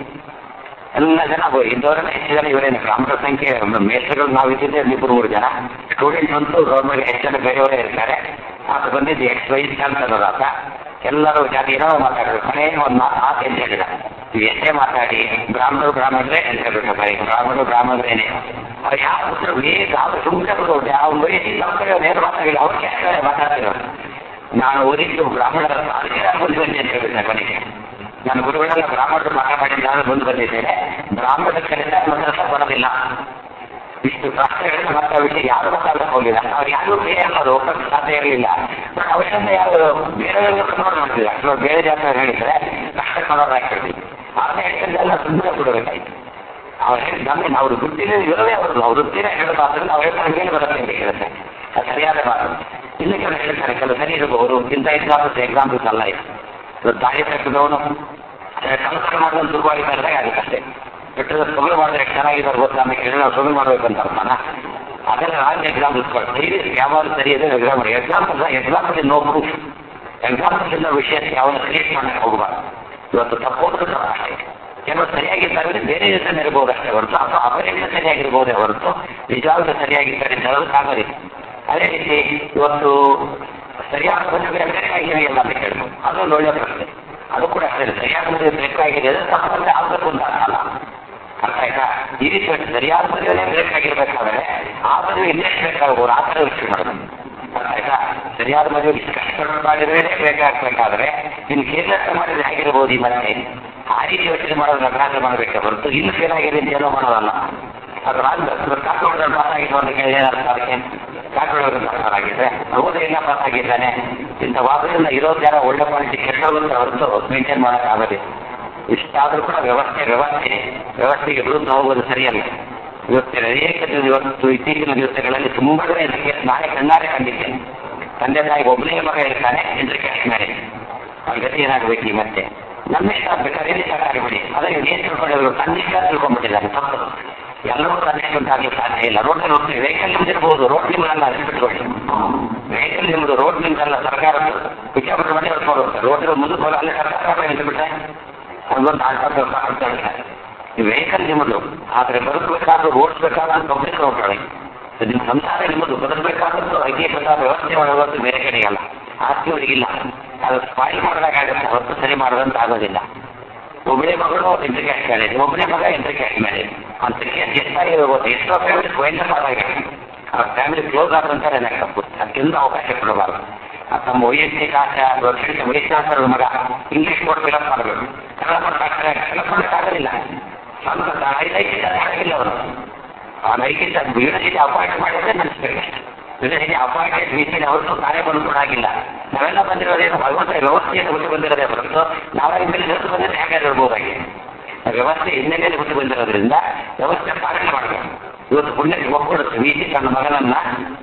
ಎಲ್ಲ ಜನ ಹೋಗಿ ಇದ್ದವರೆಲ್ಲ ಹೆಚ್ಚು ಜನ ಇವರೇನು ಬ್ರಾಹ್ಮಣರ ಸಂಖ್ಯೆ ಮೇಸ್ಟ್ರುಗಳು ನಾವು ಇದ್ದಿದ್ದೆ ಇಬ್ಬರು ಮೂರು ಜನ ಸ್ಟೂಡೆಂಟ್ಸ್ ಅಂತೂ ಗೌರ್ಮೆಂಟ್ ಹೆಚ್ಚು ಜನ ಬೇರೆಯವರೇ ಇರ್ತಾರೆ ಆತ ಬಂದಿದ್ದು ಎಕ್ಸ್ ವೈ ಕಲ್ತದವ್ರು ಆತ ಎಲ್ಲರೂ ಜಾತಿ ಏನೋ ಮಾತಾಡಿದ್ರು ಕೊನೆಗೆ ಒಂದು ಮಾತು ಅಂತ ಹೇಳಿದ ನೀವು ಎಷ್ಟೇ ಮಾತಾಡಿ ಬ್ರಾಹ್ಮಣರು ಬ್ರಾಹ್ಮಣರೇ ಅಂತ ಹೇಳ್ಬಿಟ್ಟು ಬರೀ ಬ್ರಾಹ್ಮಣರು ಬ್ರಾಹ್ಮಣರೇನೆ ಅವ್ರು ಯಾವ ಉತ್ತರ ಬೇಗ ಅವ್ರು ಸುಮ್ಮನೆ ಕೊಡೋದು ಯಾವ ವಯಸ್ಸಿಗೆ ನೌಕರಿ ನೇರ ಮಾತಾಡಿಲ್ಲ ಅವ್ರು ಕೆಟ್ಟ ಮಾತಾಡ್ತಿರೋರು ನಾನು ಓದಿದ್ದು ಬ್ರಾಹ್ಮಣರ ಮುಂದೆ ಬಂದೆ ಅಂತ ಹೇಳಿದ್ದೆ ಕೊನೆಗೆ ನಾನು ಗುರುಗಳೆಲ್ಲ ಬ್ರಾಹ್ಮಣರು ಮಾತಾಡಿ ನಾನು ಬಂದು ಬಂದಿದ್ದೇನೆ ಬ್ರಾಹ್ಮಣರ ಕಡೆಯಿಂದ ಮನಸ್ಸ ಬರೋದಿಲ್ಲ ಇಷ್ಟು ಪ್ರಶ್ನೆಗಳನ್ನ ಮಾತಾಡ್ಬಿಟ್ಟು ಯಾರು ಮಾತಾಡಕ್ಕೆ ಹೋಗಿಲ್ಲ ಅವ್ರು ಯಾರು ಬೇರೆ ಅನ್ನೋದು ಒಪ್ಪಕ್ಕೆ ಸಾಧ್ಯ ಇರಲಿಲ್ಲ ಬಟ್ ಅವರಿಂದ ಯಾರು ಬೇರೆ ಕನ್ವರ್ಟ್ ಮಾಡ್ತಿಲ್ಲ ಅಥವಾ ಬೇರೆ ಜಾತಿ ಹೇಳಿದ್ರೆ ಕಷ್ಟ ಕನ್ವರ್ಟ್ ಆಗ್ತಿರ್ತೀವಿ ಆದ್ರೆ ಹೇಳಿದ್ದೆಲ್ಲ ಸುಮ್ಮನೆ ಬಿಡಬೇಕಾಯ್ತು ಅವ್ರು ಹೇಳಿ ನಮಗೆ ಅವ್ರು ವೃತ್ತಿನೇ ಇರೋದೇ ಅವ್ರದ್ದು ಅವ್ರ ವೃತ್ತಿನೇ ಹೇಳೋದಾದ್ರಿಂದ ಅವ್ರ ಹೇಳ್ತಾರೆ ಮೇಲೆ ಬರುತ್ತೆ ಅಂತ ಹೇಳುತ್ತೆ ಅದು ಸರಿಯಾದ ಮಾತು ಇನ್ನು ಕೆಲವು ಹೇಳ್ತಾರೆ ಕೆಲವು ಸರಿ ಇರಬಹುದು ಇಂಥ ಎಕ್ಸಾಂಪಲ್ಸ್ ಎಕ್ಸಾಂಪಲ್ಸ್ ಅಲ್ಲ ಇದು ಇವತ್ತು ದಾರಿ ತಪ್ಪಿದವನು ಸಂಸ್ಕಾರ ಮಾಡೋದು ದುರ್ಬಾರಿದ್ದಾರೆ ಆಗುತ್ತಷ್ಟೇ ಬಿಟ್ಟರೆ ಸೊಗಲು ಮಾಡಿದ್ರೆ ಚೆನ್ನಾಗಿದ್ದಾರೆ ಗೊತ್ತಾ ಅಂತ ಕೇಳಿ ನಾವು ಸೊಗಲು ಮಾಡ್ಬೇಕು ಅಂತ ಅರ್ಥನ ಅದೆಲ್ಲ ರಾಂಗ್ ಎಕ್ಸಾಮ್ ಸರಿ ಯಾವಾಗ ಸರಿ ಇದೆ ಎಕ್ಸಾಮ್ ಮಾಡಿ example example no proof example ಇಲ್ಲ ವಿಷಯಕ್ಕೆ ಯಾವಾಗ ಕ್ರಿಯೇಟ್ ಮಾಡಕ್ಕೆ ಹೋಗಬಾರ್ದು ಇವತ್ತು ತಪ್ಪೋದು ಅಷ್ಟೇ ಕೆಲವು ಸರಿಯಾಗಿದ್ದಾರೆ ಬೇರೆ ದಿವಸ ಇರಬಹುದು ಅಷ್ಟೇ ಹೊರತು ಅಥವಾ ಅವರಿಂದ ಸರಿಯಾಗಿರ್ಬೋದೇ ಹೊರತು ನಿಜವಾಗ್ಲೂ ಸರಿಯಾಗಿದ್ದಾರೆ ಅಂತ ಹೇಳೋದಕ್ಕಾಗೋದಿಲ್ಲ ಅದೇ ರೀತಿ ಇವತ್ತು ಸರಿಯಾದ ಬಂದಿದ್ರೆ ಬೇಕಾಗಿದೆಯಲ್ಲ ಅಂತ ಕೇಳ್ಬೋದು ಅದೊಂದು ಒಳ್ಳೆಯ ಪ್ರಶ್ನೆ ಅದು ಕೂಡ ಅಷ್ಟೇ ಸರಿಯಾದ ಮದುವೆ ಬೇಕಾಗಿದೆ ಅಂದ್ರೆ ತಪ್ಪಂದ್ರೆ ಆಗಬೇಕು ಅಂತ ಅಲ್ಲ ಅರ್ಥ ಆಯ್ತಾ ಈ ರೀತಿ ಸರಿಯಾದ ಮದುವೆನೇ ಬೇಕಾಗಿರ್ಬೇಕಾದ್ರೆ ಆ ಮದುವೆ ಇನ್ನೆಷ್ಟು ಬೇಕಾಗಬಹುದು ಆ ಥರ ಯೋಚನೆ ಮಾಡೋದು ಅರ್ಥ ಆಯ್ತಾ ಸರಿಯಾದ ಮದುವೆ ಇಷ್ಟು ಕಷ್ಟಪಟ್ಟು ಮಾಡಿದ್ರೆ ಬೇಕಾಗಬೇಕಾದ್ರೆ ಇನ್ನು ಕೇರ್ಲೆಸ್ ಮಾಡಿದ್ರೆ ಹೇಗಿರ್ಬೋದು ಈ ಮತ್ತೆ ಆ ರೀತಿ ಯೋಚನೆ ಮಾಡೋದು ಅಭ್ಯಾಸ ಮಾಡಬೇಕೆ ಹೊರತು ಇನ್ನು ಫೇಲ್ ಆಗಿದೆ ಅಂತ ಏನೋ ಮಾಡೋದಲ್ಲ ಅದು ರಾಜ್ಯ ಕಾಕೋಡ ಪಾಸ್ ಆಗಿದ್ದು ಅಂತ ಕೇಳಿ ಏನಾದ್ರು ಅದಕ್ಕೆ ಕಾಕೋಡ ಪಾಸ್ ಆಗಿದ್ರೆ ಓದಿಲ್ಲ ಪಾಸ್ ಆಗಿದ್ದಾನೆ ಇಂಥ ವಾದದಿಂದ ಇರೋದು ಯಾರೋ ಒಳ್ಳೆ ಕ್ವಾಲಿಟಿ ಕೆಟ್ಟೋಗುತ್ತೆ ಹೊರತು ಮೇಂಟೈನ್ ಮಾಡೋಕ್ಕಾಗೋದಿಲ್ಲ ಇಷ್ಟಾದರೂ ಕೂಡ ವ್ಯವಸ್ಥೆ ವ್ಯವಸ್ಥೆ ವ್ಯವಸ್ಥೆಗೆ ವಿರುದ್ಧ ಹೋಗೋದು ಸರಿಯಲ್ಲ ಇವತ್ತು ಅನೇಕ ದಿನ- ಇವತ್ತು ಇತ್ತೀಚಿನ ದಿವಸಗಳಲ್ಲಿ ತುಂಬಾ ಜನ ಇದಕ್ಕೆ ನಾಳೆ ಕಣ್ಣಾರೆ ಕಂಡಿದ್ದೇನೆ ತಂದೆ ತಾಯಿ ಒಬ್ಬನೇ ಮಗ ಇರ್ತಾನೆ ಇಂದ್ರ ಕ್ಯಾಶ್ ಮ್ಯಾರೇಜ್ ಅವ್ರ ಗತಿ ಏನಾಗಬೇಕು ಈ ಮತ್ತೆ ನಮ್ಮ ಇಷ್ಟ ಆಗ್ಬೇಕಾದ್ರೆ ಏನು ಇಷ್ಟ ಆಗಬೇಡಿ ಅದಕ್ಕೆ ಏನು ತಿಳ್ಕೊಂಡಿದ್ರು ತನ್ನ ಇಷ್ಟ ತಿಳ್ಕೊಂಡ್ಬಿಟ್ಟಿದ್ದಾರೆ ತಪ್ಪು ಎಲ್ಲರೂ ತನ್ನ ಇಷ್ಟ ಆಗ್ಲಿಕ್ಕೆ ಸಾಧ್ಯ ಇಲ್ಲ ರೋಡ್ ಹೋಗ್ತೀವಿ ವೆಹಿಕಲ್ ನಿಮ್ದಿರ್ಬೋದು ರೋಡ್ ನಿಮ್ಮಲ್ಲ ಬಿಟ್ಕೊಳ್ಳಿ ವೆಹಿಕಲ್ ನಿಮ್ದು ರೋಡ್ ನಿಮ್ದಲ್ಲ ಸರ್ಕಾರ ವಿಚಾರ ಮನೆ ಹೊಡ್ಕೊಂಡು ಹೋಗ್ತಾರೆ ರೋಡ್ ಮುಂದಕ್ಕೆ ಹೋಗಲ್ಲ ಅಲ್ಲಿ ಸರ್ಕಾರ ನಿಂತುಬಿಟ್ರೆ ಒಂದೊಂದು ಆಟೋ ಅಂತ ಹೇಳ್ತಾರೆ ಈ ವೆಹಿಕಲ್ ನಿಮ್ಮದು ಆದ್ರೆ ಬದುಕಬೇಕಾದ್ರೂ ಓಡಿಸ್ಬೇಕಾದ್ರೂ ಪಬ್ಲಿಕ್ ನೋಡ್ಕೊಳ್ಳಿ ನಿಮ್ಮ ಸಂಸಾರ ನಿಮ್ಮದು ಬದುಕಬೇಕಾದ್ರೂ ಐದೇ ಪ್ರಕಾರ ವ್ಯವಸ್ಥೆ ಮಾಡೋದು ಬೇರೆ ಕಡೆಗಲ್ಲ ಆಸ್ತಿ ಅವರಿಗಿಲ್ಲ ಅದು ಸ್ಪಾಯಿಲ್ ಮಾಡಿದಾಗುತ್ತೆ ಹೊರತು ಸರಿ ಮಾಡೋದಂತ ಆಗೋದಿಲ್ಲ ಒಬ್ಬನೇ ಮಗಳು ಎಂಟ್ರಿ ಕ್ಯಾಶ್ ಮ್ಯಾರೇಜ್ ಒಬ್ಬನೇ ಮಗ ಎಂಟ್ರಿ ಕ್ಯಾಶ್ ಮ್ಯಾರೇಜ್ ಅಂತ ಕೇಸ್ ಎಷ್ಟಾಗಿದೆ ಗೊತ್ತು ಎಷ್ಟೋ ಫ್ಯಾಮಿಲಿ ಗೋಯಿಂದ ಮಾಡಾಗಿದೆ ಆ ಫ್ಯಾಮಿಲಿ ಕ್ಲೋಸ್ ಆದಂತಾರೆ ತಪ್ಪು ಅದಕ್ಕಿಂತ ಅವಕಾಶ ಕೊಡಬಾರ್ದು ಆ ತಮ್ಮ ವೈಯಕ್ತಿಕ ಆಸೆ ವೈಯಕ್ತಿಕ ವಯಸ್ಸಾಸರದ ಮಗ ಇಂಗ್ಲಿಷ್ ಬೋರ್ಡ್ ಫಿಲಪ್ ಮಾಡಬೇಕು ಕನ್ನಡ ಮಾಡ್ತಾರೆ ಫಿಲಪ್ ಮಾಡೋಕ್ಕಾಗಲಿಲ್ಲ ಸ್ವಂತ ಐದೈಕ್ಯ ಆಗಿಲ್ಲ ಅವರು ಆ ನೈಕಿತ ಯೂನಿವರ್ಸಿಟಿ ಅಪಾಯಿಂಟ್ ಮಾಡಿದ್ರೆ ನಡೆಸ್ಬೇಕು ಯೂನಿವರ್ಸಿಟಿ ಅಪಾಯಿಂಟೆಡ್ ಮೀಟಿಂಗ್ ಅವ್ರದ್ದು ಕಾರ್ಯ ಬಂದ್ಕೊಡಾಗಿಲ್ಲ ನಾವೆಲ್ಲ ಬಂದಿರೋದೇನು ಭಗವಂತ ವ್ಯವಸ್ಥೆಯನ್ನು ಬಿಟ್ಟು ಬಂದಿರೋದೇ ಹೊರತು ನಾವಾಗಿ ಮೇಲೆ ನಿಂತು ಬಂದಿದ್ರೆ ಹೇಗಾದ್ರೂ ಇರ್ಬೋದಾಗಿ ವ್ಯವಸ್ಥೆ ಹಿನ್ನೆಲೆಯಲ್ಲಿ ಬಿಟ್ಟು ಬಂದಿರೋದ್ರಿಂದ ವ್ಯವಸ್ಥೆ ಪಾಲನೆ ಮಾಡಬೇಕು ಇವತ್ತು ಪುಣ್ಯಕ್ಕೆ ಒಪ್ಪಿಡುತ್ತೆ ವೀಸಿ ತನ್ನ ಮಗನನ್ನ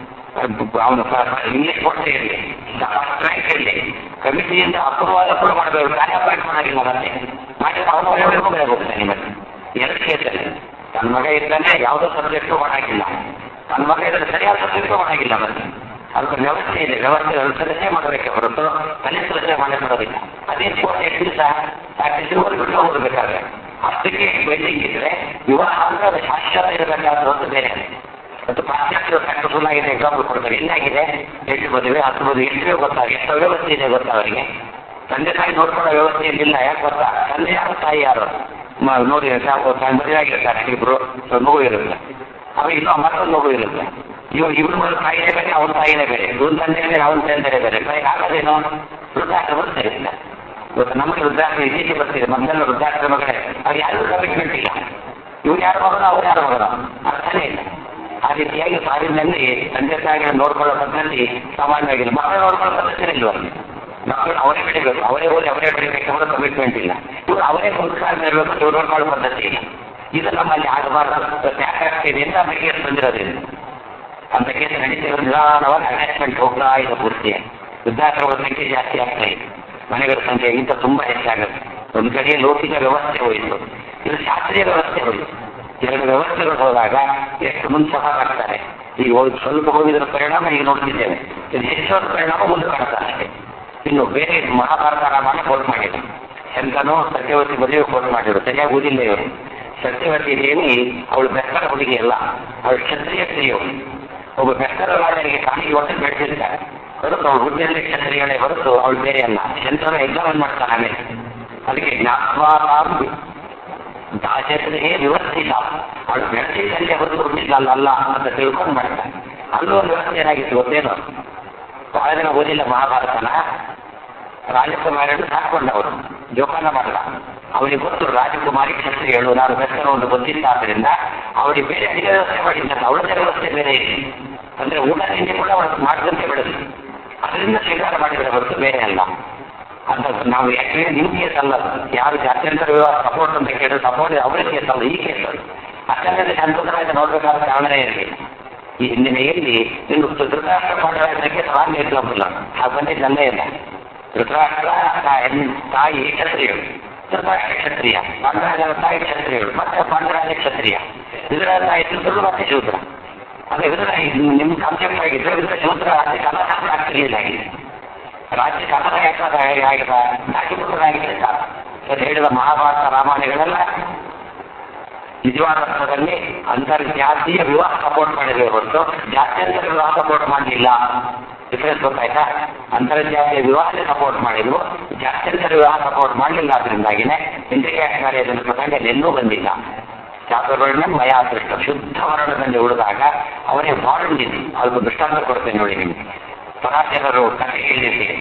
ಅವನು ಇಂಗ್ಲಿಷ್ ಕೊಡ್ತೇ ಇರಲಿ ಸ್ಟ್ರೈಕ್ ಇರಲಿ ಕಮಿಟಿಯಿಂದ ಅಪೂರ್ವವಾದ ಅಪ್ರೂವ್ ಮಾಡಬೇಕು ಕಾರ್ಯ ಅಪಾಯಿಂಟ್ ಮಾಡಾಗಿಲ್ಲ ಮತ್ತೆ ಮಾಡಿದ್ರೆ ಅವನು ಒಳ್ಳೆ ಹೋಗ್ತಾನೆ ಮತ್ತೆ ಎರಡು ಕೇಸಲ್ಲಿ ತನ್ನ ಮಗ ಇದ್ದಾನೆ ಯಾವುದೋ ಸಬ್ಜೆಕ್ಟು ಮಾಡಾಗಿಲ್ಲ ತನ್ನ ಮಗ ಇದ್ರೆ ಸರಿಯಾದ ಸಬ್ಜೆಕ್ಟು ಮಾಡಾಗಿಲ್ಲ ಮತ್ತೆ ಅದಕ್ಕೆ ವ್ಯವಸ್ಥೆ ಇದೆ ವ್ಯವಸ್ಥೆ ಅನುಸರಣೆ ಮಾಡಬೇಕೆ ಹೊರತು ಕಲಿಸಲೇ ಮಾಡೋದಿಲ್ಲ ಅದೇ ಎಷ್ಟು ದಿವಸ ಡಿಸೆಂಬರ್ ಬಿಟ್ಟು ಹೋಗ್ಬೇಕಾದ್ರೆ ಅಷ್ಟಕ್ಕೆ ಪೆಂಡಿಂಗ್ ಇದ್ರೆ ವಿವಾಹ ಅಂದ್ರೆ ಅದು ಶಾಶ್ವತ ಇರಬೇಕಾದ ಬೇರೆ ಮತ್ತು ಪಾಶ್ಚಾತ್ಯ ಸಕ್ಸಸ್ಫುಲ್ ಆಗಿದೆ ಎಕ್ಸಾಂಪಲ್ ಕೊಡ್ತಾರೆ ಎಲ್ಲಾಗಿದೆ ಎಷ್ಟು ಮದುವೆ ಹತ್ತು ಮದುವೆ ಎಷ್ಟು ಗೊತ್ತಾಗ ಎಷ್ಟು ವ್ಯವಸ್ಥೆ ಇದೆ ಗೊತ್ತಾ ಅವರಿಗೆ ತಂದೆ ತಾಯಿ ನೋಡ್ಕೊಳ್ಳೋ ವ್ಯವಸ್ಥೆ ಏನಿಲ್ಲ ಯಾಕೆ ಗೊತ್ತಾ ತಂದೆ ಯಾರು ತಾಯಿ ಯಾರು ಮ- ನೋಡಿ ಸಾಕು ತಾಯಿ ಮದುವೆ ಆಗಿರ್ತಾರೆ ಇಬ್ರು ಒಂದು ಮಗು ಇರುತ್ತೆ ಅವಾಗ ಇನ್ನೂ ಮತ್ತೊಂದು ಮಗು ಇರುತ್ತೆ ಇವಾಗ ಇಬ್ರು ಮಗ ತಾಯಿನೇ ಬೇರೆ ಅವನ ತಾಯಿನೇ ಬೇರೆ ಇವನ್ ತಂದೆ ಬೇರೆ ಅವನ ತಂದೆ ಬೇರೆ ತಾಯಿ ಆಗೋದೇನೋ ವೃದ್ಧಾಶ್ರಮ ಸೇರಿಲ್ಲ ಇವತ್ತು ನಮಗೆ ವೃದ್ಧಾಶ್ರಮ ಇತ್ತೀಚೆಗೆ ಬರ್ತಿದೆ ಮೊದಲೆಲ್ಲ ವೃದ್ಧಾಶ್ರಮಗಳೇ ಅವ್ರು ಯಾರು ಕಮಿಟ್ಮೆಂಟ್ ಇಲ್ಲ ಇವ್ರು ಯಾರ ಮಗನೋ ಅವ್ರು ಯಾರ ಮಗನೋ ಅರ್ಥನೇ ಇಲ್ಲ ಆ ರೀತಿಯಾಗಿ ಸಾರಿನಲ್ಲಿ ತಂದೆ ತಾಯಿಗಳ ನೋಡ್ಕೊಳ್ಳೋ ಪದ್ಧತಿ ಸಾಮಾನ್ಯವಾಗಿಲ್ಲ ಮಕ್ಕಳು ನೋಡ್ಕೊಳ್ಳೋ ಪದ್ಧತಿ ಇಲ್ವಲ್ಲಿ ಮಕ್ಕಳು ಅವರೇ ಬೆಳಿಬೇಕು ಅವರೇ ಹೋಗಿ ಅವರೇ ಬೆಳಿಬೇಕು ಅನ್ನೋ ಕಮಿಟ್ಮೆಂಟ್ ಇಲ್ಲ ಇವರು ಅವರೇ ಸಂಸ್ಕಾರ ಇರಬೇಕು ಇವ್ರು ನೋಡ್ಕೊಳ್ಳೋ ಪದ್ಧತಿ ಇಲ್ಲ ಇದು ನಮ್ಮಲ್ಲಿ ಆಗಬಾರದು ಯಾಕಾಗ್ತಿದೆ ಅಂತ ಕೇಸ್ ಬಂದಿರೋದ್ರಿಂದ ಅಂತ ಕೇಸ್ ನಡೀತಿರೋ ನಿಧಾನವಾಗಿ ಅಟ್ಯಾಚ್ಮೆಂಟ್ ಹೋಗ್ತಾ ಇದೆ ಪೂರ್ತಿ ವೃದ್ಧಾಶ್ರಮದ ಸಂಖ್ಯೆ ಜಾಸ್ತಿ ಆಗ್ತಾ ಇದೆ ಮನೆಗಳ ಸಂಖ್ಯೆ ಇಂಥ ತುಂಬಾ ಹೆಚ್ಚಾಗುತ್ತೆ ಒಂದು ಕಡೆ ಲೌಕಿಕ ವ್ಯವಸ್ಥೆ ಹೋಯಿತು ಇದು ಶಾಸ್ತ್ರೀಯ ವ್ಯವಸ್ಥೆ ಹೋಯಿತು ಎರಡು ವ್ಯವಸ್ಥೆಗಳು ಹೋದಾಗ ಎಷ್ಟು ಮುನ್ಸಹ ಆಗ್ತಾರೆ ಈಗ ಹೋಗಿ ಸ್ವಲ್ಪ ಹೋಗಿದ್ರ ಪರಿಣಾಮ ಈಗ ನೋಡ್ತಿದ್ದೇವೆ ಇದು ಹೆಚ್ಚಾದ ಪರಿಣಾಮ ಮುಂದೆ ಕಾಣ್ತಾ ಅಷ್ಟೇ ಇನ್ನು ಬೇರೆ ಮಹಾಭಾರತ ರಾಮಾಯಣ ಹೋಲ್ಡ್ ಮಾಡಿದೆ ಶಂಕನು ಸತ್ಯವತಿ ಮದುವೆ ಫೋನ್ ಮಾಡಿದ್ರು ಸರಿಯಾಗಿ ಓದಿಲ್ಲ ಇವರು ಸತ್ಯವತಿ ದೇವಿ ಅವಳು ಬೆಕ್ಕರ ಹುಡುಗಿ ಅಲ್ಲ ಅವಳು ಕ್ಷತ್ರಿಯ ಸ್ತ್ರೀಯವರು ಒಬ್ಬ ಬೆಕ್ಕರ ರಾಜನಿಗೆ ಕಾಣಿಗೆ ಒಟ್ಟು ಬೆಳೆದಿರ್ತಾರೆ ಹೊರತು ಅವಳು ಹುದ್ದೆಯಲ್ಲಿ ಕ್ಷತ್ರಿಯಗಳೇ ಹೊರತು ಅವಳು ಬೇರೆ ಅಲ್ಲ ಶಂಕರ ಎಕ್ಸಾಮ್ ಮಾಡ್ತಾನೆ ಆಮೇಲೆ ಅದಕ್ಕೆ ಜ್ಞಾಪಕ ದಾಶತ್ರಿಗೆ ವಿವರ್ತಿಲ್ಲ ಅವಳು ಬೆಳೆಸಿದ್ದಲ್ಲೇ ಹೊರತು ಹುಟ್ಟಿಲ್ಲ ಅಲ್ಲ ಅಂತ ತಿಳ್ಕೊಂಡು ಮಾಡ್ತಾನೆ ಅಲ್ಲೂ ಒಂದು ವ್ಯವಸ್ಥೆ ಏನಾಗಿತ್ತು ಗೊತ್ತೇನು ಬಹಳ ಜನ ಓದಿಲ್ಲ ಮಹಾಭಾರತನ ರಾಜಕುಮಾರರು ಸಾಕೊಂಡವರು ಜೋಪಾನ ಮಾಡಲ್ಲ ಅವನಿಗೆ ಗೊತ್ತು ರಾಜಕುಮಾರಿ ಕ್ಷತ್ರಿಯಳು ನಾನು ಬೆಸ್ತರ ಒಂದು ಗೊತ್ತಿಲ್ಲ ಆದ್ರಿಂದ ಅವಳಿಗೆ ಬೇರೆ ಅಡಿಗೆ ವ್ಯವಸ್ಥೆ ಮಾಡಿದ್ದ ಅವಳದೇ ವ್ಯವಸ್ಥೆ ಬೇರೆ ಇದೆ ಅಂದ್ರೆ ಊಟ ತಿಂಡಿ ಕೂಡ ಅವಳು ಮಾಡಿದಂತೆ ಬಿಡದು ಅದರಿಂದ ಸ್ವೀಕಾರ ಮಾಡಿದ್ರೆ ಹೊರತು ಬೇರೆ ಅಲ್ಲ ಅಂತ ನಾವು ಯಾಕೆ ನಿಮ್ಮ ಕೇಸ್ ಅಲ್ಲ ಅದು. ಯಾರು ಜಾತ್ಯಂತರ ವಿವಾಹ ಸಪೋರ್ಟ್ ಅಂತ ಕೇಳಿದ್ರೆ ಸಪೋರ್ಟ್ ಅವರ ಕೇಸ್ ಅಲ್ಲ ಈ ಕೇಸ್ ಅದು ಅಷ್ಟೇ ಸಂತೋಷವಾಗಿ ನೋಡ್ಬೇಕಾದ ಕಾರಣನೇ ಇರಲಿ ಈ ಹಿನ್ನೆಲೆಯಲ್ಲಿ ಇನ್ನು ಧೃತರಾಷ್ಟ್ರ ಪಾಠಕ್ಕೆ ಸವಾಲ್ ಇರ್ಲಿಲ್ಲ ಅದು ಬಂದಿದ್ದಲ್ಲೇ ಇಲ್ಲ ಧೃತರಾಷ್ಟ್ರ ತಾ- ಹೆಣ್- ತಾಯಿ ಕ್ಷತ್ರಿಯಳು ಧೃತರಾಷ್ಟ್ರ ಕ್ಷತ್ರಿಯ ಪಾಂಡರಾಜನ ತಾಯಿ ಕ್ಷತ್ರಿಯಳು ಮತ್ತೆ ಪಾಂಡರಾಜ ಕ್ಷತ್ರಿಯ ಇದರ ತಾಯಿ ಶೂದ್ರ ಮತ್ತೆ ಶೂದ್ರ ಅದೇ ಇದರ ನಿಮ್ಮ ಕಾನ್ಸೆಪ್ಟ್ ಆಗಿದ್ರೆ ಇದರ ಶೂದ್ರ ಅದಕ್ಕೆ ಕಲಾಶಾಸ್ತ್ರ ಆಗ್ತಿರ್ಲಿಲ್ಲ ಆಗಿದೆ ರಾಜ್ಯ ಕಥನ ಯಾಕಾಗ ಆಗಿದ ದಾಖಲಿತರಾಗಿದೆ ಸಾಕು ಸರ್ ಹೇಳಿದ ಮಹಾಭಾರತ ರಾಮಾಯಣಗಳೆಲ್ಲ ನಿಜವಾದ ಅರ್ಥದಲ್ಲಿ ಅಂತರ್ಜಾತೀಯ ವಿವಾಹ ಸಪೋರ್ಟ್ ಮಾಡಿದ್ರೆ ಹೊರತು ಜಾತ್ಯಂತರ ವಿವಾಹ ಸಪೋರ್ಟ್ ಮಾಡಲಿಲ್ಲ ಡಿಫರೆನ್ಸ್ ಗೊತ್ತಾಯ್ತಾ ಅಂತರ್ಜಾತೀಯ ವಿವಾಹ ಸಪೋರ್ಟ್ ಮಾಡಿದ್ವು ಜಾತ್ಯಂತರ ವಿವಾಹ ಸಪೋರ್ಟ್ ಮಾಡಲಿಲ್ಲ ಅದರಿಂದಾಗಿನೇ ಇಂದ್ರಿಯಾಕ್ಷ ಕಾರ್ಯದಲ್ಲಿ ಪ್ರಸಂಗ ಎಲ್ಲೂ ಬಂದಿಲ್ಲ ಚಾತುರ್ವರ್ಣ ಮಯ ಅದೃಷ್ಟ ಶುದ್ಧ ವರ್ಣದಲ್ಲಿ ಉಳಿದಾಗ ಅವನೇ ಬಾಂಡ್ ಇದೆ ಅದಕ್ಕೆ ದೃಷ್ಟಾಂತ ಕೊಡ್ತೇನೆ ನೋಡಿ ನಿಮಗೆ ಪರಾಶರರು ಕಥೆ ಹೇಳಿದೆ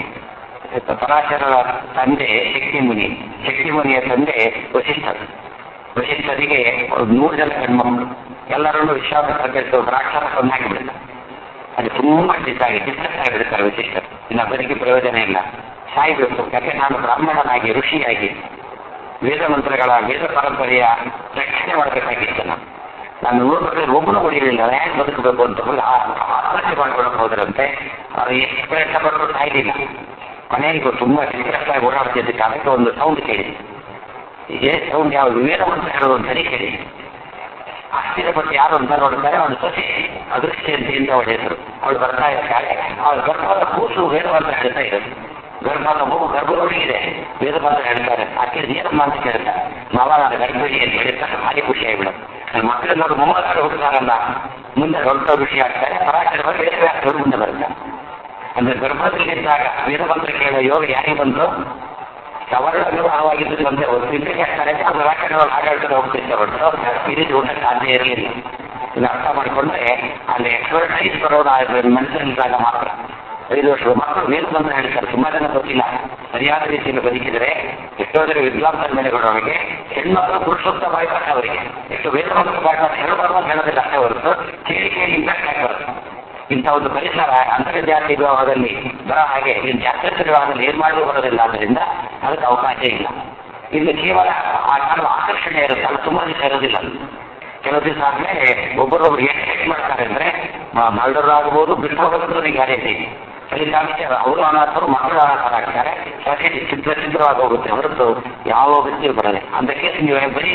ಪರಾಶರರ ತಂದೆ ಶಕ್ತಿ ಮುನಿ ಶಕ್ತಿ ಮುನಿಯ ತಂದೆ ವಶಿಷ್ಠರು ವಶಿಷ್ಠರಿಗೆ ನೂರು ಜನ ಹೆಣ್ಮಕ್ಳು ಎಲ್ಲರನ್ನು ವಿಶ್ವಾಸ ಕಟ್ಟಿಟ್ಟು ರಾಕ್ಷಸ ಕೊಂದಾಗಿ ಬಿಡ್ತಾರೆ ಅದು ತುಂಬಾ ಡಿಸ್ಸಾಗಿ ಡಿಸ್ಕಸ್ ಆಗಿಬಿಡ್ತಾರೆ ವಶಿಷ್ಠರು ಇನ್ನು ಬದುಕಿ ಪ್ರಯೋಜನ ಇಲ್ಲ ಸಾಯ್ಬೇಕು ಯಾಕೆ ನಾನು ಬ್ರಾಹ್ಮಣನಾಗಿ ಋಷಿಯಾಗಿ ವೇದ ಮಂತ್ರಗಳ ವೇದ ಪರಂಪರೆಯ ರಕ್ಷಣೆ ಮಾಡಬೇಕಾಗಿತ್ತು ನಾನು ನಾನು ನೋಡ್ಬೇಕಾದ್ರೆ ಒಬ್ಬನು ಉಳಿಲಿಲ್ಲ ಯಾಕೆ ಬದುಕಬೇಕು ಅಂತ ಹೇಳಿ ಆ- ಆತ್ಮಹತ್ಯೆ ಮಾಡ್ಕೊಳಕ್ ಹೋದ್ರಂತೆ ಅವ್ರು ಎಷ್ಟು ಪ್ರಯತ್ನ ಪಟ್ಟರು ಸಾಯ್ಲಿಲ್ಲ ಕೊನೆಗೂ ತುಂಬಾ ಚಿತ್ರಕ್ಕಾಗಿ ಓಡಾಡ್ತಿದ್ದಕ್ಕೆ ಅದಕ್ಕೆ ಒಂದು ಸೌಂಡ್ ಕೇಳಿ ಏ ಸೌಂಡ್ ಯಾವುದು ವೇದ ಮಂತ್ರ ಹೇಳೋದು ಅಂತ ಹೇಳಿ ಕೇಳಿ ಆಶ್ಚರ್ಯಪಟ್ಟು ಯಾರು ಅಂತ ನೋಡ್ತಾರೆ ಅವನು ಸೊಸೆ ಅದೃಷ್ಟಿ ಅಂತ ಇಂದ ಅವಳ ಹೆಸರು ಅವಳು ಬರ್ತಾ ಇರ್ತಾಳೆ ಅವಳ ಗರ್ಭದ ಕೂಸು ವೇದಮಂತ್ರ ಹೇಳ್ತಾ ಇರೋದು ಗರ್ಭದ ಮಗು ಗರ್ಭದೊಳಗಿದೆ ವೇದಮಂತ್ರ ಹೇಳ್ತಾರೆ ಆಕೆ ನೀರಮ್ಮ ಅಂತ ಕೇಳ್ತಾರೆ ಮಾವ ನಾನು ಗರ್ಭಿಣಿ ಅಂತ ಹೇಳಿರ್ತಾರೆ ಭಾರಿ ಖುಷಿ ಆಗಿಬಿಡೋದು ನನ್ನ ಮಕ್ಕಳನ್ನವರು ಮೊಮ್ಮಕ್ಕಳು ಹುಡುಗಾರಲ್ಲ ಮುಂದೆ ದೊಡ್ಡ ಖುಷಿ ಆಗ್ತಾರೆ ಪರಾಶರ ಬರೋ ವೇದವ್ಯಾಸರು ಮುಂದೆ ಬರ್ತಾರೆ ಅಂದ್ರೆ ಗರ್ಭದಲ್ಲಿದ್ದಾಗ ವೇದಮಂತ್ರ ಕೇಳೋ ಯೋಗ ಯಾರಿಗೆ ಬಂತು ಸವರ್ಣ ವಿವಾಹವಾಗಿದ್ದು ಬಂದೆ ಒಂದು ಇಂದ್ರಿಯ ಆಗ್ತಾರೆ ಅದು ರಾಕಡೆಗಳು ಆಡಳಿತ ಹೋಗ್ತಿದ್ದೆ ಹೊರತು ಈ ರೀತಿ ಊಟಕ್ಕೆ ಸಾಧ್ಯ ಇರಲಿಲ್ಲ ಇದನ್ನ ಅರ್ಥ ಮಾಡಿಕೊಂಡ್ರೆ ಅಲ್ಲಿ ಎಕ್ಸ್ಪರ್ಟೈಸ್ ಬರೋದು ಮನಸ್ಸಿನಿಂದಾಗ ಮಾತ್ರ ಐದು ವರ್ಷದ ಮಕ್ಕಳು ವೇದ ಮಂತ್ರ ಹೇಳ್ತಾರೆ ತುಂಬಾ ಜನ ಗೊತ್ತಿಲ್ಲ ಸರಿಯಾದ ರೀತಿಯಲ್ಲಿ ಬದುಕಿದರೆ ಎಷ್ಟೋ ಜನ ವಿದ್ವಾಂಸರ ಮೇಲೆ ಕೊಡೋರಿಗೆ ಹೆಣ್ಣು ಪುರುಷೋತ್ತ ಬಾಯ್ಪಾಠ ಅವರಿಗೆ ಎಷ್ಟು ವೇದ ಮಂತ್ರ ಬಾಯ್ಪಾಠ ಹೇಳಬಾರ್ದು ಅಂತ ಹೇಳೋದಿಲ್ಲ ಅಷ್ಟೇ ಹೊರತು ಕೇಳಿ ಕೇಳಿ ಇಂಪ್ಯಾಕ್ಟ್ ಆಗಬಾರ್ದು ಇಂಥ ಒಂದು ಪರಿಸರ ಅಂತರ್ಜಾತಿ ವಿವಾಹದಲ್ಲಿ ಬರೋ ಹಾಗೆ ಇನ್ನು ಜಾತ್ಯಂತರ ವಿವಾಹದಲ್ಲಿ ಏನ್ ಮಾಡಲು ಬರೋದಿಲ್ಲ ಆದ್ದರಿಂದ ಅದಕ್ಕೆ ಅವಕಾಶ ಇಲ್ಲ ಇಲ್ಲಿ ಕೇವಲ ಆ ಕೆಲವು ಆಕರ್ಷಣೆ ಇರುತ್ತೆ ಅದು ತುಂಬಾ ದಿವಸ ಇರೋದಿಲ್ಲ ಅಲ್ಲಿ. ಕೆಲವು ದಿವಸ ಆದ್ಮೇಲೆ ಒಬ್ಬರೊಬ್ರು ಎಷ್ಟು ಎಷ್ಟು ಮಾಡ್ತಾರೆ ಅಂದ್ರೆ ಮರ್ಡರ್ ಆಗ್ಬೋದು ಬಿಟ್ಟು ಹೋಗೋದು ಗ್ಯಾರಂಟಿ ಇದೆ ಫಲಿತಾಂಶ ಅವರು ಅನಾಥರು ಮಕ್ಕಳು ಅನಾಥರ ಆಗ್ತಾರೆ ಸೊಸೈಟಿ ಚಿತ್ರ ಚಿತ್ರವಾಗಿ ಹೋಗುತ್ತೆ ಹೊರತು ಯಾವ ವ್ಯಕ್ತಿಯೂ ಬರದೆ ಅದಕ್ಕೆ ನೀವು ಬರೀ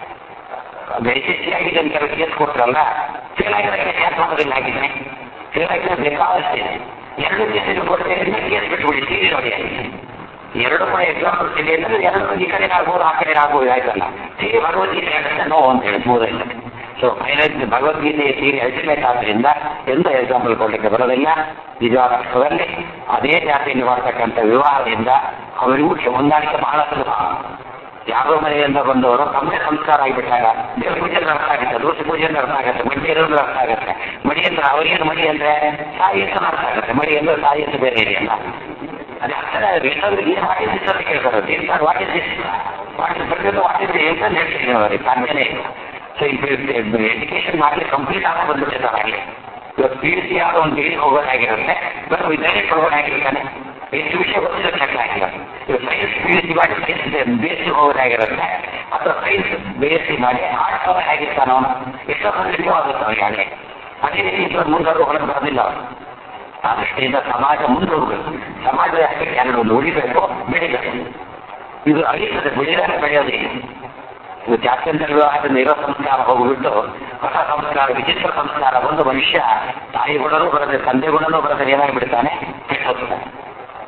ಯಶಸ್ವಿಯಾಗಿದೆ ಅಂತ ಕೆಲವು ಕೇಸ್ ಕೊಟ್ರಲ್ಲ ಫೇಲ್ ಆಗಿರೋ ಕೇಸ್ ಯಾಕೆ ಮಾಡೋದಿಲ್ಲ ಹಾಗಿದ್ರೆ ಫೇಲ್ ಆಗಿದ್ರೆ ಬೇಕಾದಷ್ಟಿದೆ ಎರಡು ಕೇಸಿಗೆ ಕೊಡ್ತೇನೆ ಕೇಸ್ ಬಿಟ್ಬಿಡಿ ಟಿವಿ ನೋಡಿ ಎರಡು ಕೂಡ ಎಕ್ಸಾಂಪಲ್ ಇದೆ ಅಂದ್ರೆ ಎರಡು ಈ ಕಡೆ ಆಗ್ಬೋದು ಆ ಕಡೆ ಆಗ್ಬೋದು ಆಯ್ತಲ್ಲ ಟಿವಿ ಭಗವದ್ಗೀತೆ ಹೇಳಿದ್ರೆ ನೋ ಅಂತ ಹೇಳಿ ಮೂರಲ್ಲ so final Bhagavad Gita TV ultimate ಆದ್ರಿಂದ ಎಂತ ಎಕ್ಸಾಂಪಲ್ ಕೊಡ್ಲಿಕ್ಕೆ ಬರೋದಿಲ್ಲ ನಿಜವಾದ ಅರ್ಥದಲ್ಲಿ ಅದೇ ಜಾತಿಯಲ್ಲಿ ಮಾಡ್ತಕ್ಕಂಥ ವಿವಾಹದಿಂದ ಅವರಿಗೂ ಹೊಂದಾಣಿಕೆ ಬಹಳ ಸುಲಭ ಯಾರೋ ಮನೆಯಿಂದ ಬಂದವರು ತಮ್ಮದೇ ಸಂಸ್ಕಾರ ಆಗಿಬಿಟ್ಟಾಗ ದೇವ್ರ ಪೂಜೆ ಅಂದ್ರೆ ಅರ್ಥ ಆಗುತ್ತೆ ದೋಷ ಪೂಜೆ ಅಂದ್ರೆ ಅರ್ಥ ಆಗುತ್ತೆ ಮಡಿ ಇರೋದು ಅರ್ಥ ಆಗುತ್ತೆ ಮಡಿ ಅಂದ್ರೆ ಅವರಿಗೇನು ಮಡಿ ಅಂದ್ರೆ ತಾಯಿ ಅಂತ ಅರ್ಥ ಆಗುತ್ತೆ ಮಡಿ ಅಂದ್ರೆ ತಾಯಿ ಅಂತ ಬೇರೆ ಇದೆಯಲ್ಲ ಅದೇ ಅರ್ಥ ಬೇಕಾದ್ರೆ ಏನು ವಾಟ್ ಇಸ್ ಅಂತ ಕೇಳ್ತಾರೆ ಏನು sir what is this what is ಬರ್ಬೇಕು ವಾಟ್ ಇಸ್ ಅಂತ ಹೇಳ್ತೀನಿ ಅವರಿಗೆ ಸಾಧ್ಯನೇ ಸೊ ಎಜುಕೇಶನ್ ಮಾಡಲಿ ಕಂಪ್ಲೀಟ್ ಆಗಿ ಬಂದ್ಬಿಟ್ಟಿದ್ದಾರೆ ಆಗಲಿ ಇವತ್ತು ಪಿ ಯು ಸಿ ಆದ ಒಂದು ಡಿಗ್ರಿ ಹೋಗೋದಾಗಿರುತ್ತೆ ಬಟ್ ಡೈರೆಕ್ಟ್ ಹೋಗೋದಾಗಿರ್ತಾನೆ ಎಷ್ಟು ವಿಷಯ ಗೊತ್ತಿಲ್ಲ ಚೆಕ್ ಆಗಿಲ್ಲ ಇವಾಗ ಸೈನ್ಸ್ ಪಿ ಯು ಸಿ ಮಾಡಿ ಸೈನ್ಸ್ ಬಿ ಎಸ್ ಸಿ ಹೋಗೋದಾಗಿರುತ್ತೆ ಅಥವಾ ಸೈನ್ಸ್ ಬಿ ಎಸ್ ಸಿ ಮಾಡಿ ಆರ್ಟ್ಸ್ ಅವನು ಹೇಗಿರ್ತಾನ ಅವನು ಎಷ್ಟೋ ಕಂಟಿನ್ಯೂ ಆಗುತ್ತೆ ಅವ್ರಿಗೆ ಹಾಗೆ ಅದೇ ರೀತಿ ಇಬ್ಬರು ಮುಂದವರು ಹೊರಗೆ ಬರೋದಿಲ್ಲ ಅವರು ಆ ದೃಷ್ಟಿಯಿಂದ ಸಮಾಜ ಮುಂದೆ ಹೋಗ್ಬೇಕು ಸಮಾಜದ ಎರಡು ಒಂದು ಉಳಿಬೇಕು ಬೆಳಿಬೇಕು ಇದು ಅಳಿತದೆ ಬೆಳೆದಾಗ ಬೆಳೆಯೋದಿಲ್ಲ ಇದು ಜಾತ್ಯಂತರ ವಿವಾಹದಿಂದ ಇರೋ ಸಂಸ್ಕಾರ ಹೋಗ್ಬಿಟ್ಟು ಹೊಸ ಸಂಸ್ಕಾರ ವಿಚಿತ್ರ ಸಂಸ್ಕಾರ ಬಂದು ಮನುಷ್ಯ ತಾಯಿ ಗುಣನೂ ಬರದೆ ತಂದೆ ಗುಣನೂ ಬರದೆ ಏನಾಗ್ಬಿಡ್ತಾನೆ ಕೆಟ್ಟೋಗ್ತಾನೆ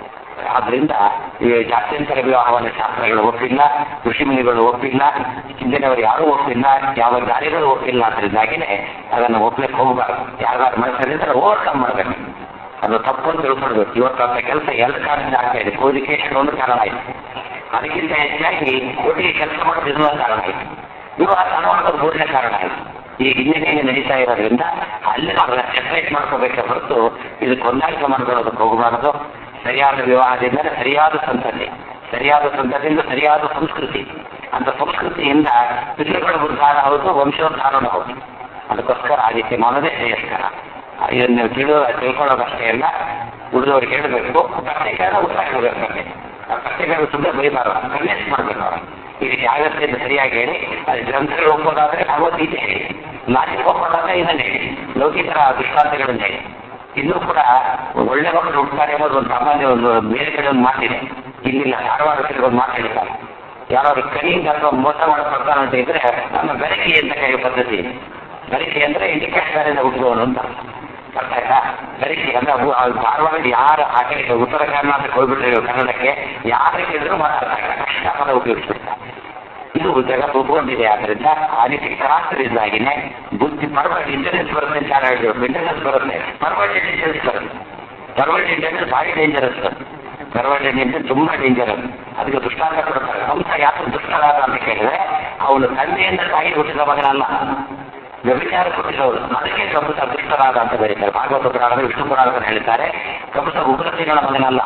ಆದ್ರಿಂದ ಈ ಜಾತ್ಯಂತರ ವಿವಾಹವನ್ನು ಶಾಸ್ತ್ರಗಳು ಒಪ್ಪಿಲ್ಲ ಋಷಿಮುನಿಗಳು ಒಪ್ಪಿಲ್ಲ ಹಿಂದಿನವರು ಯಾರೂ ಒಪ್ಪಿಲ್ಲ ಯಾವ ದಾರಿಗಳು ಒಪ್ಪಿಲ್ಲ ಅದರಿಂದಾಗಿನೇ ಅದನ್ನು ಒಪ್ಲಿಕ್ಕೆ ಹೋಗಬಾರ್ದು ಯಾರು ಮನಸ್ಸಲ್ಲಿದ್ದರೆ ಓವರ್ಕಮ್ ಮಾಡಬೇಕು ಅದು ತಪ್ಪು ಅಂತ ತಿಳ್ಕೊಳ್ಬೇಕು ಇವತ್ತು ಅಂತ ಕೆಲಸ ಎಲ್ಲ ಕಾರಣದಿಂದ ಆಗ್ತಾ ಇದೆ ಕೋದಿಕೇಶನ್ ಒಂದು ಕಾರಣ ಆಯ್ತು ಅದಕ್ಕಿಂತ ಹೆಚ್ಚಾಗಿ ಒಟ್ಟಿಗೆ ಕೆಲಸ ಮಾಡೋದು ಇನ್ನೊಂದು ಕಾರಣ ಆಯ್ತು ವಿವಾಹ ಅನ್ನೋದು ಮೂರನೇ ಕಾರಣ ಆಯ್ತು ಈಗ ಇಂಜಿನಿಯರಿಂಗ್ ನಡೀತಾ ಇರೋದ್ರಿಂದ ಅಲ್ಲಿ ಅದನ್ನ ಸೆಪರೇಟ್ ಮಾಡ್ಕೋಬೇಕೆ ಹೊರತು ಇದಕ್ಕೆ ಹೊಂದಾಣಿಕೆ ಮಾಡ್ಕೊಳ್ಳೋದಕ್ಕೆ ಹೋಗಬಾರದು ಸರಿಯಾದ ವಿವಾಹದಿಂದ ಸರಿಯಾದ ಸಂತತಿ ಸರಿಯಾದ ಸಂತತಿಯಿಂದ ಸರಿಯಾದ ಸಂಸ್ಕೃತಿ ಅಂತ ಸಂಸ್ಕೃತಿಯಿಂದ ಪಿತೃಗಳ ಉದ್ಧಾರ ಹೌದು ವಂಶೋದ್ಧಾರನೂ ಹೌದು ಅದಕ್ಕೋಸ್ಕರ ಆ ರೀತಿ ಮಾಡೋದೇ ಶ್ರೇಯಸ್ಕರ ಇದನ್ನು ನೀವು ತಿಳು ತಿಳ್ಕೊಳ್ಳೋದಷ್ಟೇ ಅಲ್ಲ ಉಳಿದವ್ರಿಗೆ ಹೇಳಬೇಕು ಪ್ರತ್ಯೇಕ ಉತ್ತರ ಹೇಳಬೇಕು ಪ್ರತ್ಯೇಕ ಸುದ್ದ ಬೈಬಾರದು ಕನ್ವಿನ್ಸ್ ಮಾಡ್ಬೇಕು ಅವ್ರು ಈ ರೀತಿ ಆಗತ್ತೆ ಅಂತ ಸರಿಯಾಗಿ ಹೇಳಿ ಅದು ಗ್ರಂಥಗಳು ಒಪ್ಪೋದಾದ್ರೆ ಭಗವದ್ಗೀತೆ ಹೇಳಿ ನಾಚಿಕ್ ಒಪ್ಪೋದಾದ್ರೆ ಇದನ್ನೇ ಹೇಳಿ ಲೌಕಿಕರ ದೃಷ್ಟಾಂತಗಳನ್ನು ಹೇಳಿ ಇನ್ನೂ ಕೂಡ ಒಳ್ಳೆ ಮಕ್ಕಳು ಹುಡ್ತಾರೆ ಎಂಬುದು ಒಂದು ಸಾಮಾನ್ಯ ಒಂದು ಬೇರೆ ಕಡೆ ಒಂದು ಮಾತಿದೆ ಇಲ್ಲಿಲ್ಲ ಧಾರವಾಡದಲ್ಲಿ ಒಂದು ಮಾತು ಹೇಳ್ತಾರೆ ಯಾರಾದ್ರು ಕನಿಯಿಂದ ಅಥವಾ ಮೋಸ ಮಾಡೋ ಬರ್ತಾನೆ ಅಂತ ಇದ್ರೆ ನಮ್ಮ ಬೆರಕೆ ಅಂತ ಕರೆಯೋ ಪದ್ಧತಿ ಇದೆ ಬೆರಕೆ ಅಂದ್ರೆ ಇಂಡಿಕೇಟರ್ ಹುಟ್ಟುವವನು ಅಂತ ಅರ್ಥ ಆಯ್ತಾ ಬೆರಕೆ ಅಂದ್ರೆ ಅವು ಆ ಧಾರವಾಡ ಯಾರು ಆ ಕಡೆ ಉತ್ತರ ಕರ್ನಾಟಕ ಹೋಗ್ಬಿಟ್ರೆ ಕನ್ನಡಕ್ಕೆ ಯಾರು ಕೇಳಿದ್ರು ಮಾತಾಡ್ತಾರೆ ಕಷ್ಟ ಪದ ಉಪಯೋಗಿಸ್ಬಿಡ್ತಾರೆ ಇದು ಜಗತ್ತು ಒಪ್ಕೊಂಡಿದೆ ಆದ್ರಿಂದ ಆ ರೀತಿ ಶಾಸ್ತ್ರದಿಂದಾಗಿನೇ ಬುದ್ಧಿ ಪರ್ವರ್ಡ್ ಇಂಟೆಲಿಜೆನ್ಸ್ ಬರುತ್ತೆ ಅಂತ ಯಾರು ಹೇಳಿದ್ರು ಇಂಟೆಲಿಜೆನ್ಸ್ ಬರುತ್ತೆ ಪರ್ವರ್ಡ್ ಇಂಟೆಲಿಜೆನ್ಸ್ ಬರುತ್ತೆ ಪರ್ವರ್ಡ್ ಇಂಟೆಲಿಜೆನ್ಸ್ ಭಾರಿ ಡೇಂಜರಸ್ ಪರ್ವರ್ಡ್ ಇಂಟೆಲಿಜೆನ್ಸ್ ತುಂಬಾ ಡೇಂಜರಸ್ ಅದಕ್ಕೆ ದುಷ್ಟಾಂತ ಕೊಡ್ತಾರೆ ಕಂಸ ಯಾಕೆ ದುಷ್ಟರಾದ ಅಂತ ಕೇಳಿದ್ರೆ ಅವನು ತಂದೆಯಿಂದ ತಾಯಿ ಹುಟ್ಟಿದ ಮಗನಲ್ಲ ವ್ಯಭಿಚಾರ ಕೊಟ್ಟಿರೋರು ಅದಕ್ಕೆ ಕಂಸ ದುಷ್ಟರಾದ ಅಂತ ಬರೀತಾರೆ ಭಾಗವತ ಪುರಾಣದಲ್ಲಿ ವಿಷ್ಣು ಪುರಾಣದಲ್ಲಿ ಹೇಳ್ತಾರೆ ಕಂಸ ಉಗ್ರಸೇನನ ಮಗನಲ್ಲ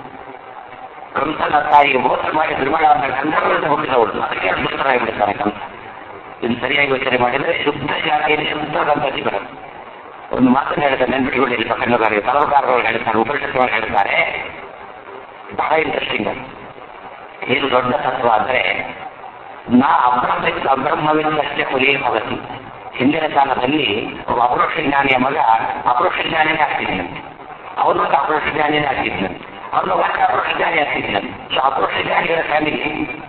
ಕಂಸನ ತಾಯಿಗೆ ಮೋಸ ಮಾಡಿ ದುರ್ಮಳವನ್ನು ಗಂಧಗಳಿಂದ ಹುಟ್ಟಿದವಳು ಅದಕ್ಕೆ ದುಷ್ಟರಾಗಿ ಬಿಡ್ತಾರೆ ಕಂಸ ಇದು ಸರಿಯಾಗಿ ಯೋಚನೆ ಮಾಡಿದ್ರೆ ಶುದ್ಧ ಜಾತಿಯಲ್ಲಿ ಶುದ್ಧ ಸಂತತಿ ಬರುತ್ತೆ ಒಂದು ಮಾತನ್ನು ಹೇಳ್ತಾರೆ ನೆನ್ಪಿಟ್ಕೊಳ್ಳಿ ಇಲ್ಲಿ ಪ್ರಸಂಗಕಾರರು ತಲವಕಾರರು ಹೇಳ್ತಾರೆ ಉಪನಿಷತ್ತುಗಳು ಹೇಳ್ತಾರೆ ಬಹಳ ಇಂಟ್ರೆಸ್ಟಿಂಗ್ ಏನು ದೊಡ್ಡ ತತ್ವ ಅಂದ್ರೆ ನಾ ಅಬ್ರಹ್ಮಿಕ ಅಬ್ರಹ್ಮವಿನಷ್ಟೇ ಹುಲಿಯ ಭಗತಿ ಹಿಂದಿನ ಕಾಲದಲ್ಲಿ ಒಬ್ಬ ಅಪರೋಕ್ಷ ಜ್ಞಾನಿಯ ಮಗ ಅಪರೋಕ್ಷ ಜ್ಞಾನಿನೇ ಆಗ್ತಿದ್ದಂತೆ ಅವ್ರ ಮಗ ಅಪರೋಕ್ಷ ಜ್ಞಾನಿನೇ ಆಗ್ತಿದ್ದಂತೆ ಅವ್ರ ಮಗ ಅಪರೋಕ್ಷ ಜ್ಞಾನಿ ಆಗ್ತಿದ್ದಂತೆ ಸೊ ಅಪರೋಕ್ಷ ಜ್ಞಾನಿಗಳ ಫ್ಯಾಮಿಲಿ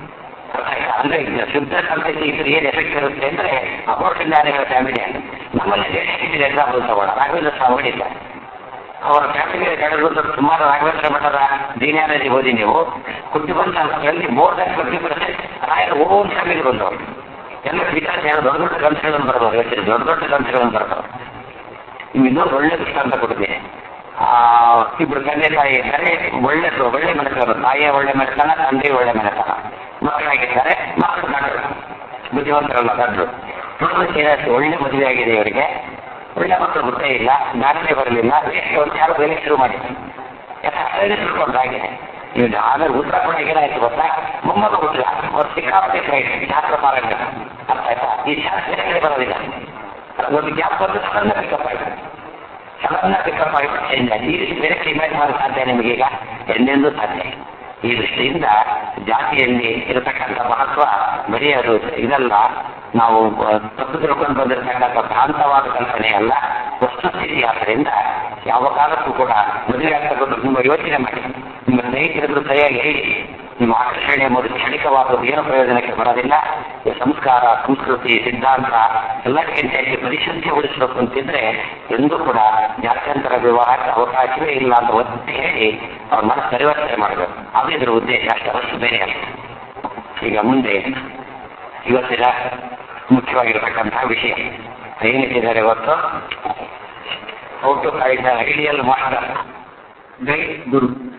ಅಂದ್ರೆ ಈಗ ಶುದ್ಧ ಸಂತತಿ ಇದ್ರೆ ಏನ್ ಎಫೆಕ್ಟ್ ಇರುತ್ತೆ ಅಂದ್ರೆ ಅಪರೋಕ್ಷ ಜ್ಞಾನಿಗಳ ಫ್ಯಾಮಿಲಿ ಅಂತ ನಮ್ಮಲ್ಲಿ ದೇಶಕ್ಕೆ ಎಕ್ಸಾಂಪಲ್ ತಗೋಣ ರಾಘವೇಂದ್ರ ಸ್ವಾಮಿ ಇದ್ದಾರೆ ಅವರ ಫ್ಯಾಮಿಲಿ ಕಳೆದ ಸುಮಾರು ರಾಘವೇಂದ್ರ ಮಠದ ದೀನ್ಯಾನಜಿ ಓದಿ ನೀವು ಹುಟ್ಟಿ ಬಂದ ಅಲ್ಲಿ ಮೋರ್ ದನ್ ಫಿಫ್ಟಿ ಪರ್ಸೆಂಟ್ ರಾಯರ ಓನ್ ಫ್ಯಾಮಿಲಿ ಬಂದವರು ಎಲ್ಲ ವಿಚಾರ ದೊಡ್ಡ ದೊಡ್ಡ ಗ್ರಂಥಗಳನ್ನು ಬರೆದವರು ಹೇಳ್ತೀರಿ ದೊಡ್ಡ ದೊಡ್ಡ ಗ್ರಂಥಗಳನ್ನು ಬರೆದವರು ನೀವು ಇನ್ನೊಂದು ಒಳ್ಳೆ ದೃಷ್ಟಾಂತ ಕೊಟ್ಟಿದ್ದೀನಿ ಆ ಇಬ್ರು ತಂದೆ ತಾಯಿ ಇದ್ದಾರೆ ಒಳ್ಳೆ ಒಳ್ಳೆ ಮನೆತನ ತಾಯಿಯ ಒಳ್ಳೆ ಮನೆತನ ತಂದೆ ಒಳ್ಳೆ ಮನೆತನ ಮಕ್ಕಳಾಗಿದ್ದಾರೆ ಮಕ್ಕಳು ಗಂಡರು ಬುದ್ಧಿವಂತರಲ್ಲ ಗಂಡರು ನೋಡೋದಕ್ಕೆ ಒಳ್ಳೆ ಮದುವೆ ಆಗಿದೆ ಇವರಿಗೆ ಒಳ್ಳೆ ಮಕ್ಕಳು ಗೊತ್ತೇ ಇಲ್ಲ ಜ್ಞಾನನೇ ಬರಲಿಲ್ಲ ಒಂದು ಯಾರು ಬೇರೆ ಶುರು ಮಾಡಿದ್ರು ಯಾಕಂದ್ರೆ ತಿಳ್ಕೊಂಡು ಹಾಗೆ ನೀವು ಆಮೇಲೆ ಉತ್ತರ ಕೂಡ ಏನಾಯ್ತು ಗೊತ್ತಾ ಮೊಮ್ಮಗ ಹುಟ್ಟಿಲ್ಲ ಅವ್ರು ಸಿಕ್ಕಾಪಟ್ಟೆ ಕೈ ಶಾಸ್ತ್ರ ಪಾರಾಯಣ ಅರ್ಥ ಆಯ್ತಾ ಈ ಶಾಸ್ತ್ರ ಬರೋದಿಲ್ಲ ಒಂದು ಗ್ಯಾಪ್ ಬಂದು ಸಣ್ಣ ಪಿಕಪ್ ಆಯ್ತು ಸಡನ್ನ ಪಿಕಪ್ ಆಗಿಬಿಟ್ಟು ಚೇಂಜ್ ಆಗಿ ಈ ರೀತಿ ಬೇರೆ ಇಮ್ಯಾಜ್ ಮಾಡಲು ಸಾಧ್ಯ ನಿಮಗೀಗ ಎಂದೆಂದೂ ಸಾಧ್ಯ ಈ ದೃಷ್ಟಿಯಿಂದ ಜಾತಿಯಲ್ಲಿ ಇರತಕ್ಕಂಥ ಮಹತ್ವ ಬರೀ ಅದು ಇದಲ್ಲ ನಾವು ತಪ್ಪು ತಿಳ್ಕೊಂಡು ಬಂದಿರತಕ್ಕಂಥ ಭ್ರಾಂತವಾದ ಕಲ್ಪನೆ ಅಲ್ಲ ವಸ್ತುಸ್ಥಿತಿ ಆದ್ದರಿಂದ ಯಾವ ಕಾಲಕ್ಕೂ ಕೂಡ ಮದುವೆ ಆಗ್ತಕ್ಕಂಥ ನಿಮ್ಮ ಯೋಚನೆ ಮಾಡಿ ನಿಮ್ಮ ಸ್ನೇಹಿತರಿಗೂ ಸರಿಯಾಗಿ ಹೇಳಿ ನಿಮ್ಮ ಆಕರ್ಷಣೆ ಎಂಬುದು ಕ್ಷಣಿಕವಾದದ್ದು ಏನು ಪ್ರಯೋಜನಕ್ಕೆ ಬರೋದಿಲ್ಲ ಈ ಸಂಸ್ಕಾರ ಸಂಸ್ಕೃತಿ ಸಿದ್ಧಾಂತ ಎಲ್ಲಕ್ಕಿಂತ ಹೆಚ್ಚು ಪರಿಶುದ್ಧಿ ಉಳಿಸಬೇಕು ಅಂತಿದ್ರೆ ಎಂದೂ ಕೂಡ ಜಾತ್ಯಂತರ ವಿವಾಹಕ್ಕೆ ಅವಕಾಶವೇ ಇಲ್ಲ ಅಂತ ಒತ್ತಿ ಹೇಳಿ ಅವ್ರ ಮನಸ್ಸು ಪರಿವರ್ತನೆ ಮಾಡಬೇಕು ಅದು ಇದ್ರ ಉದ್ದೇಶ ಅಷ್ಟು ಅವಶ್ಯ ಬೇರೆ ಅಲ್ಲ ಈಗ ಮುಂದೆ ಇವತ್ತಿನ ಮುಖ್ಯವಾಗಿರತಕ್ಕಂತಹ ವಿಷಯ ಏನಿಟ್ಟಿದ್ದಾರೆ ಇವತ್ತು ಔಟು ಐಡಿಯಲ್ ಮಾಸ್ಟರ್ ಜೈ ಗುರು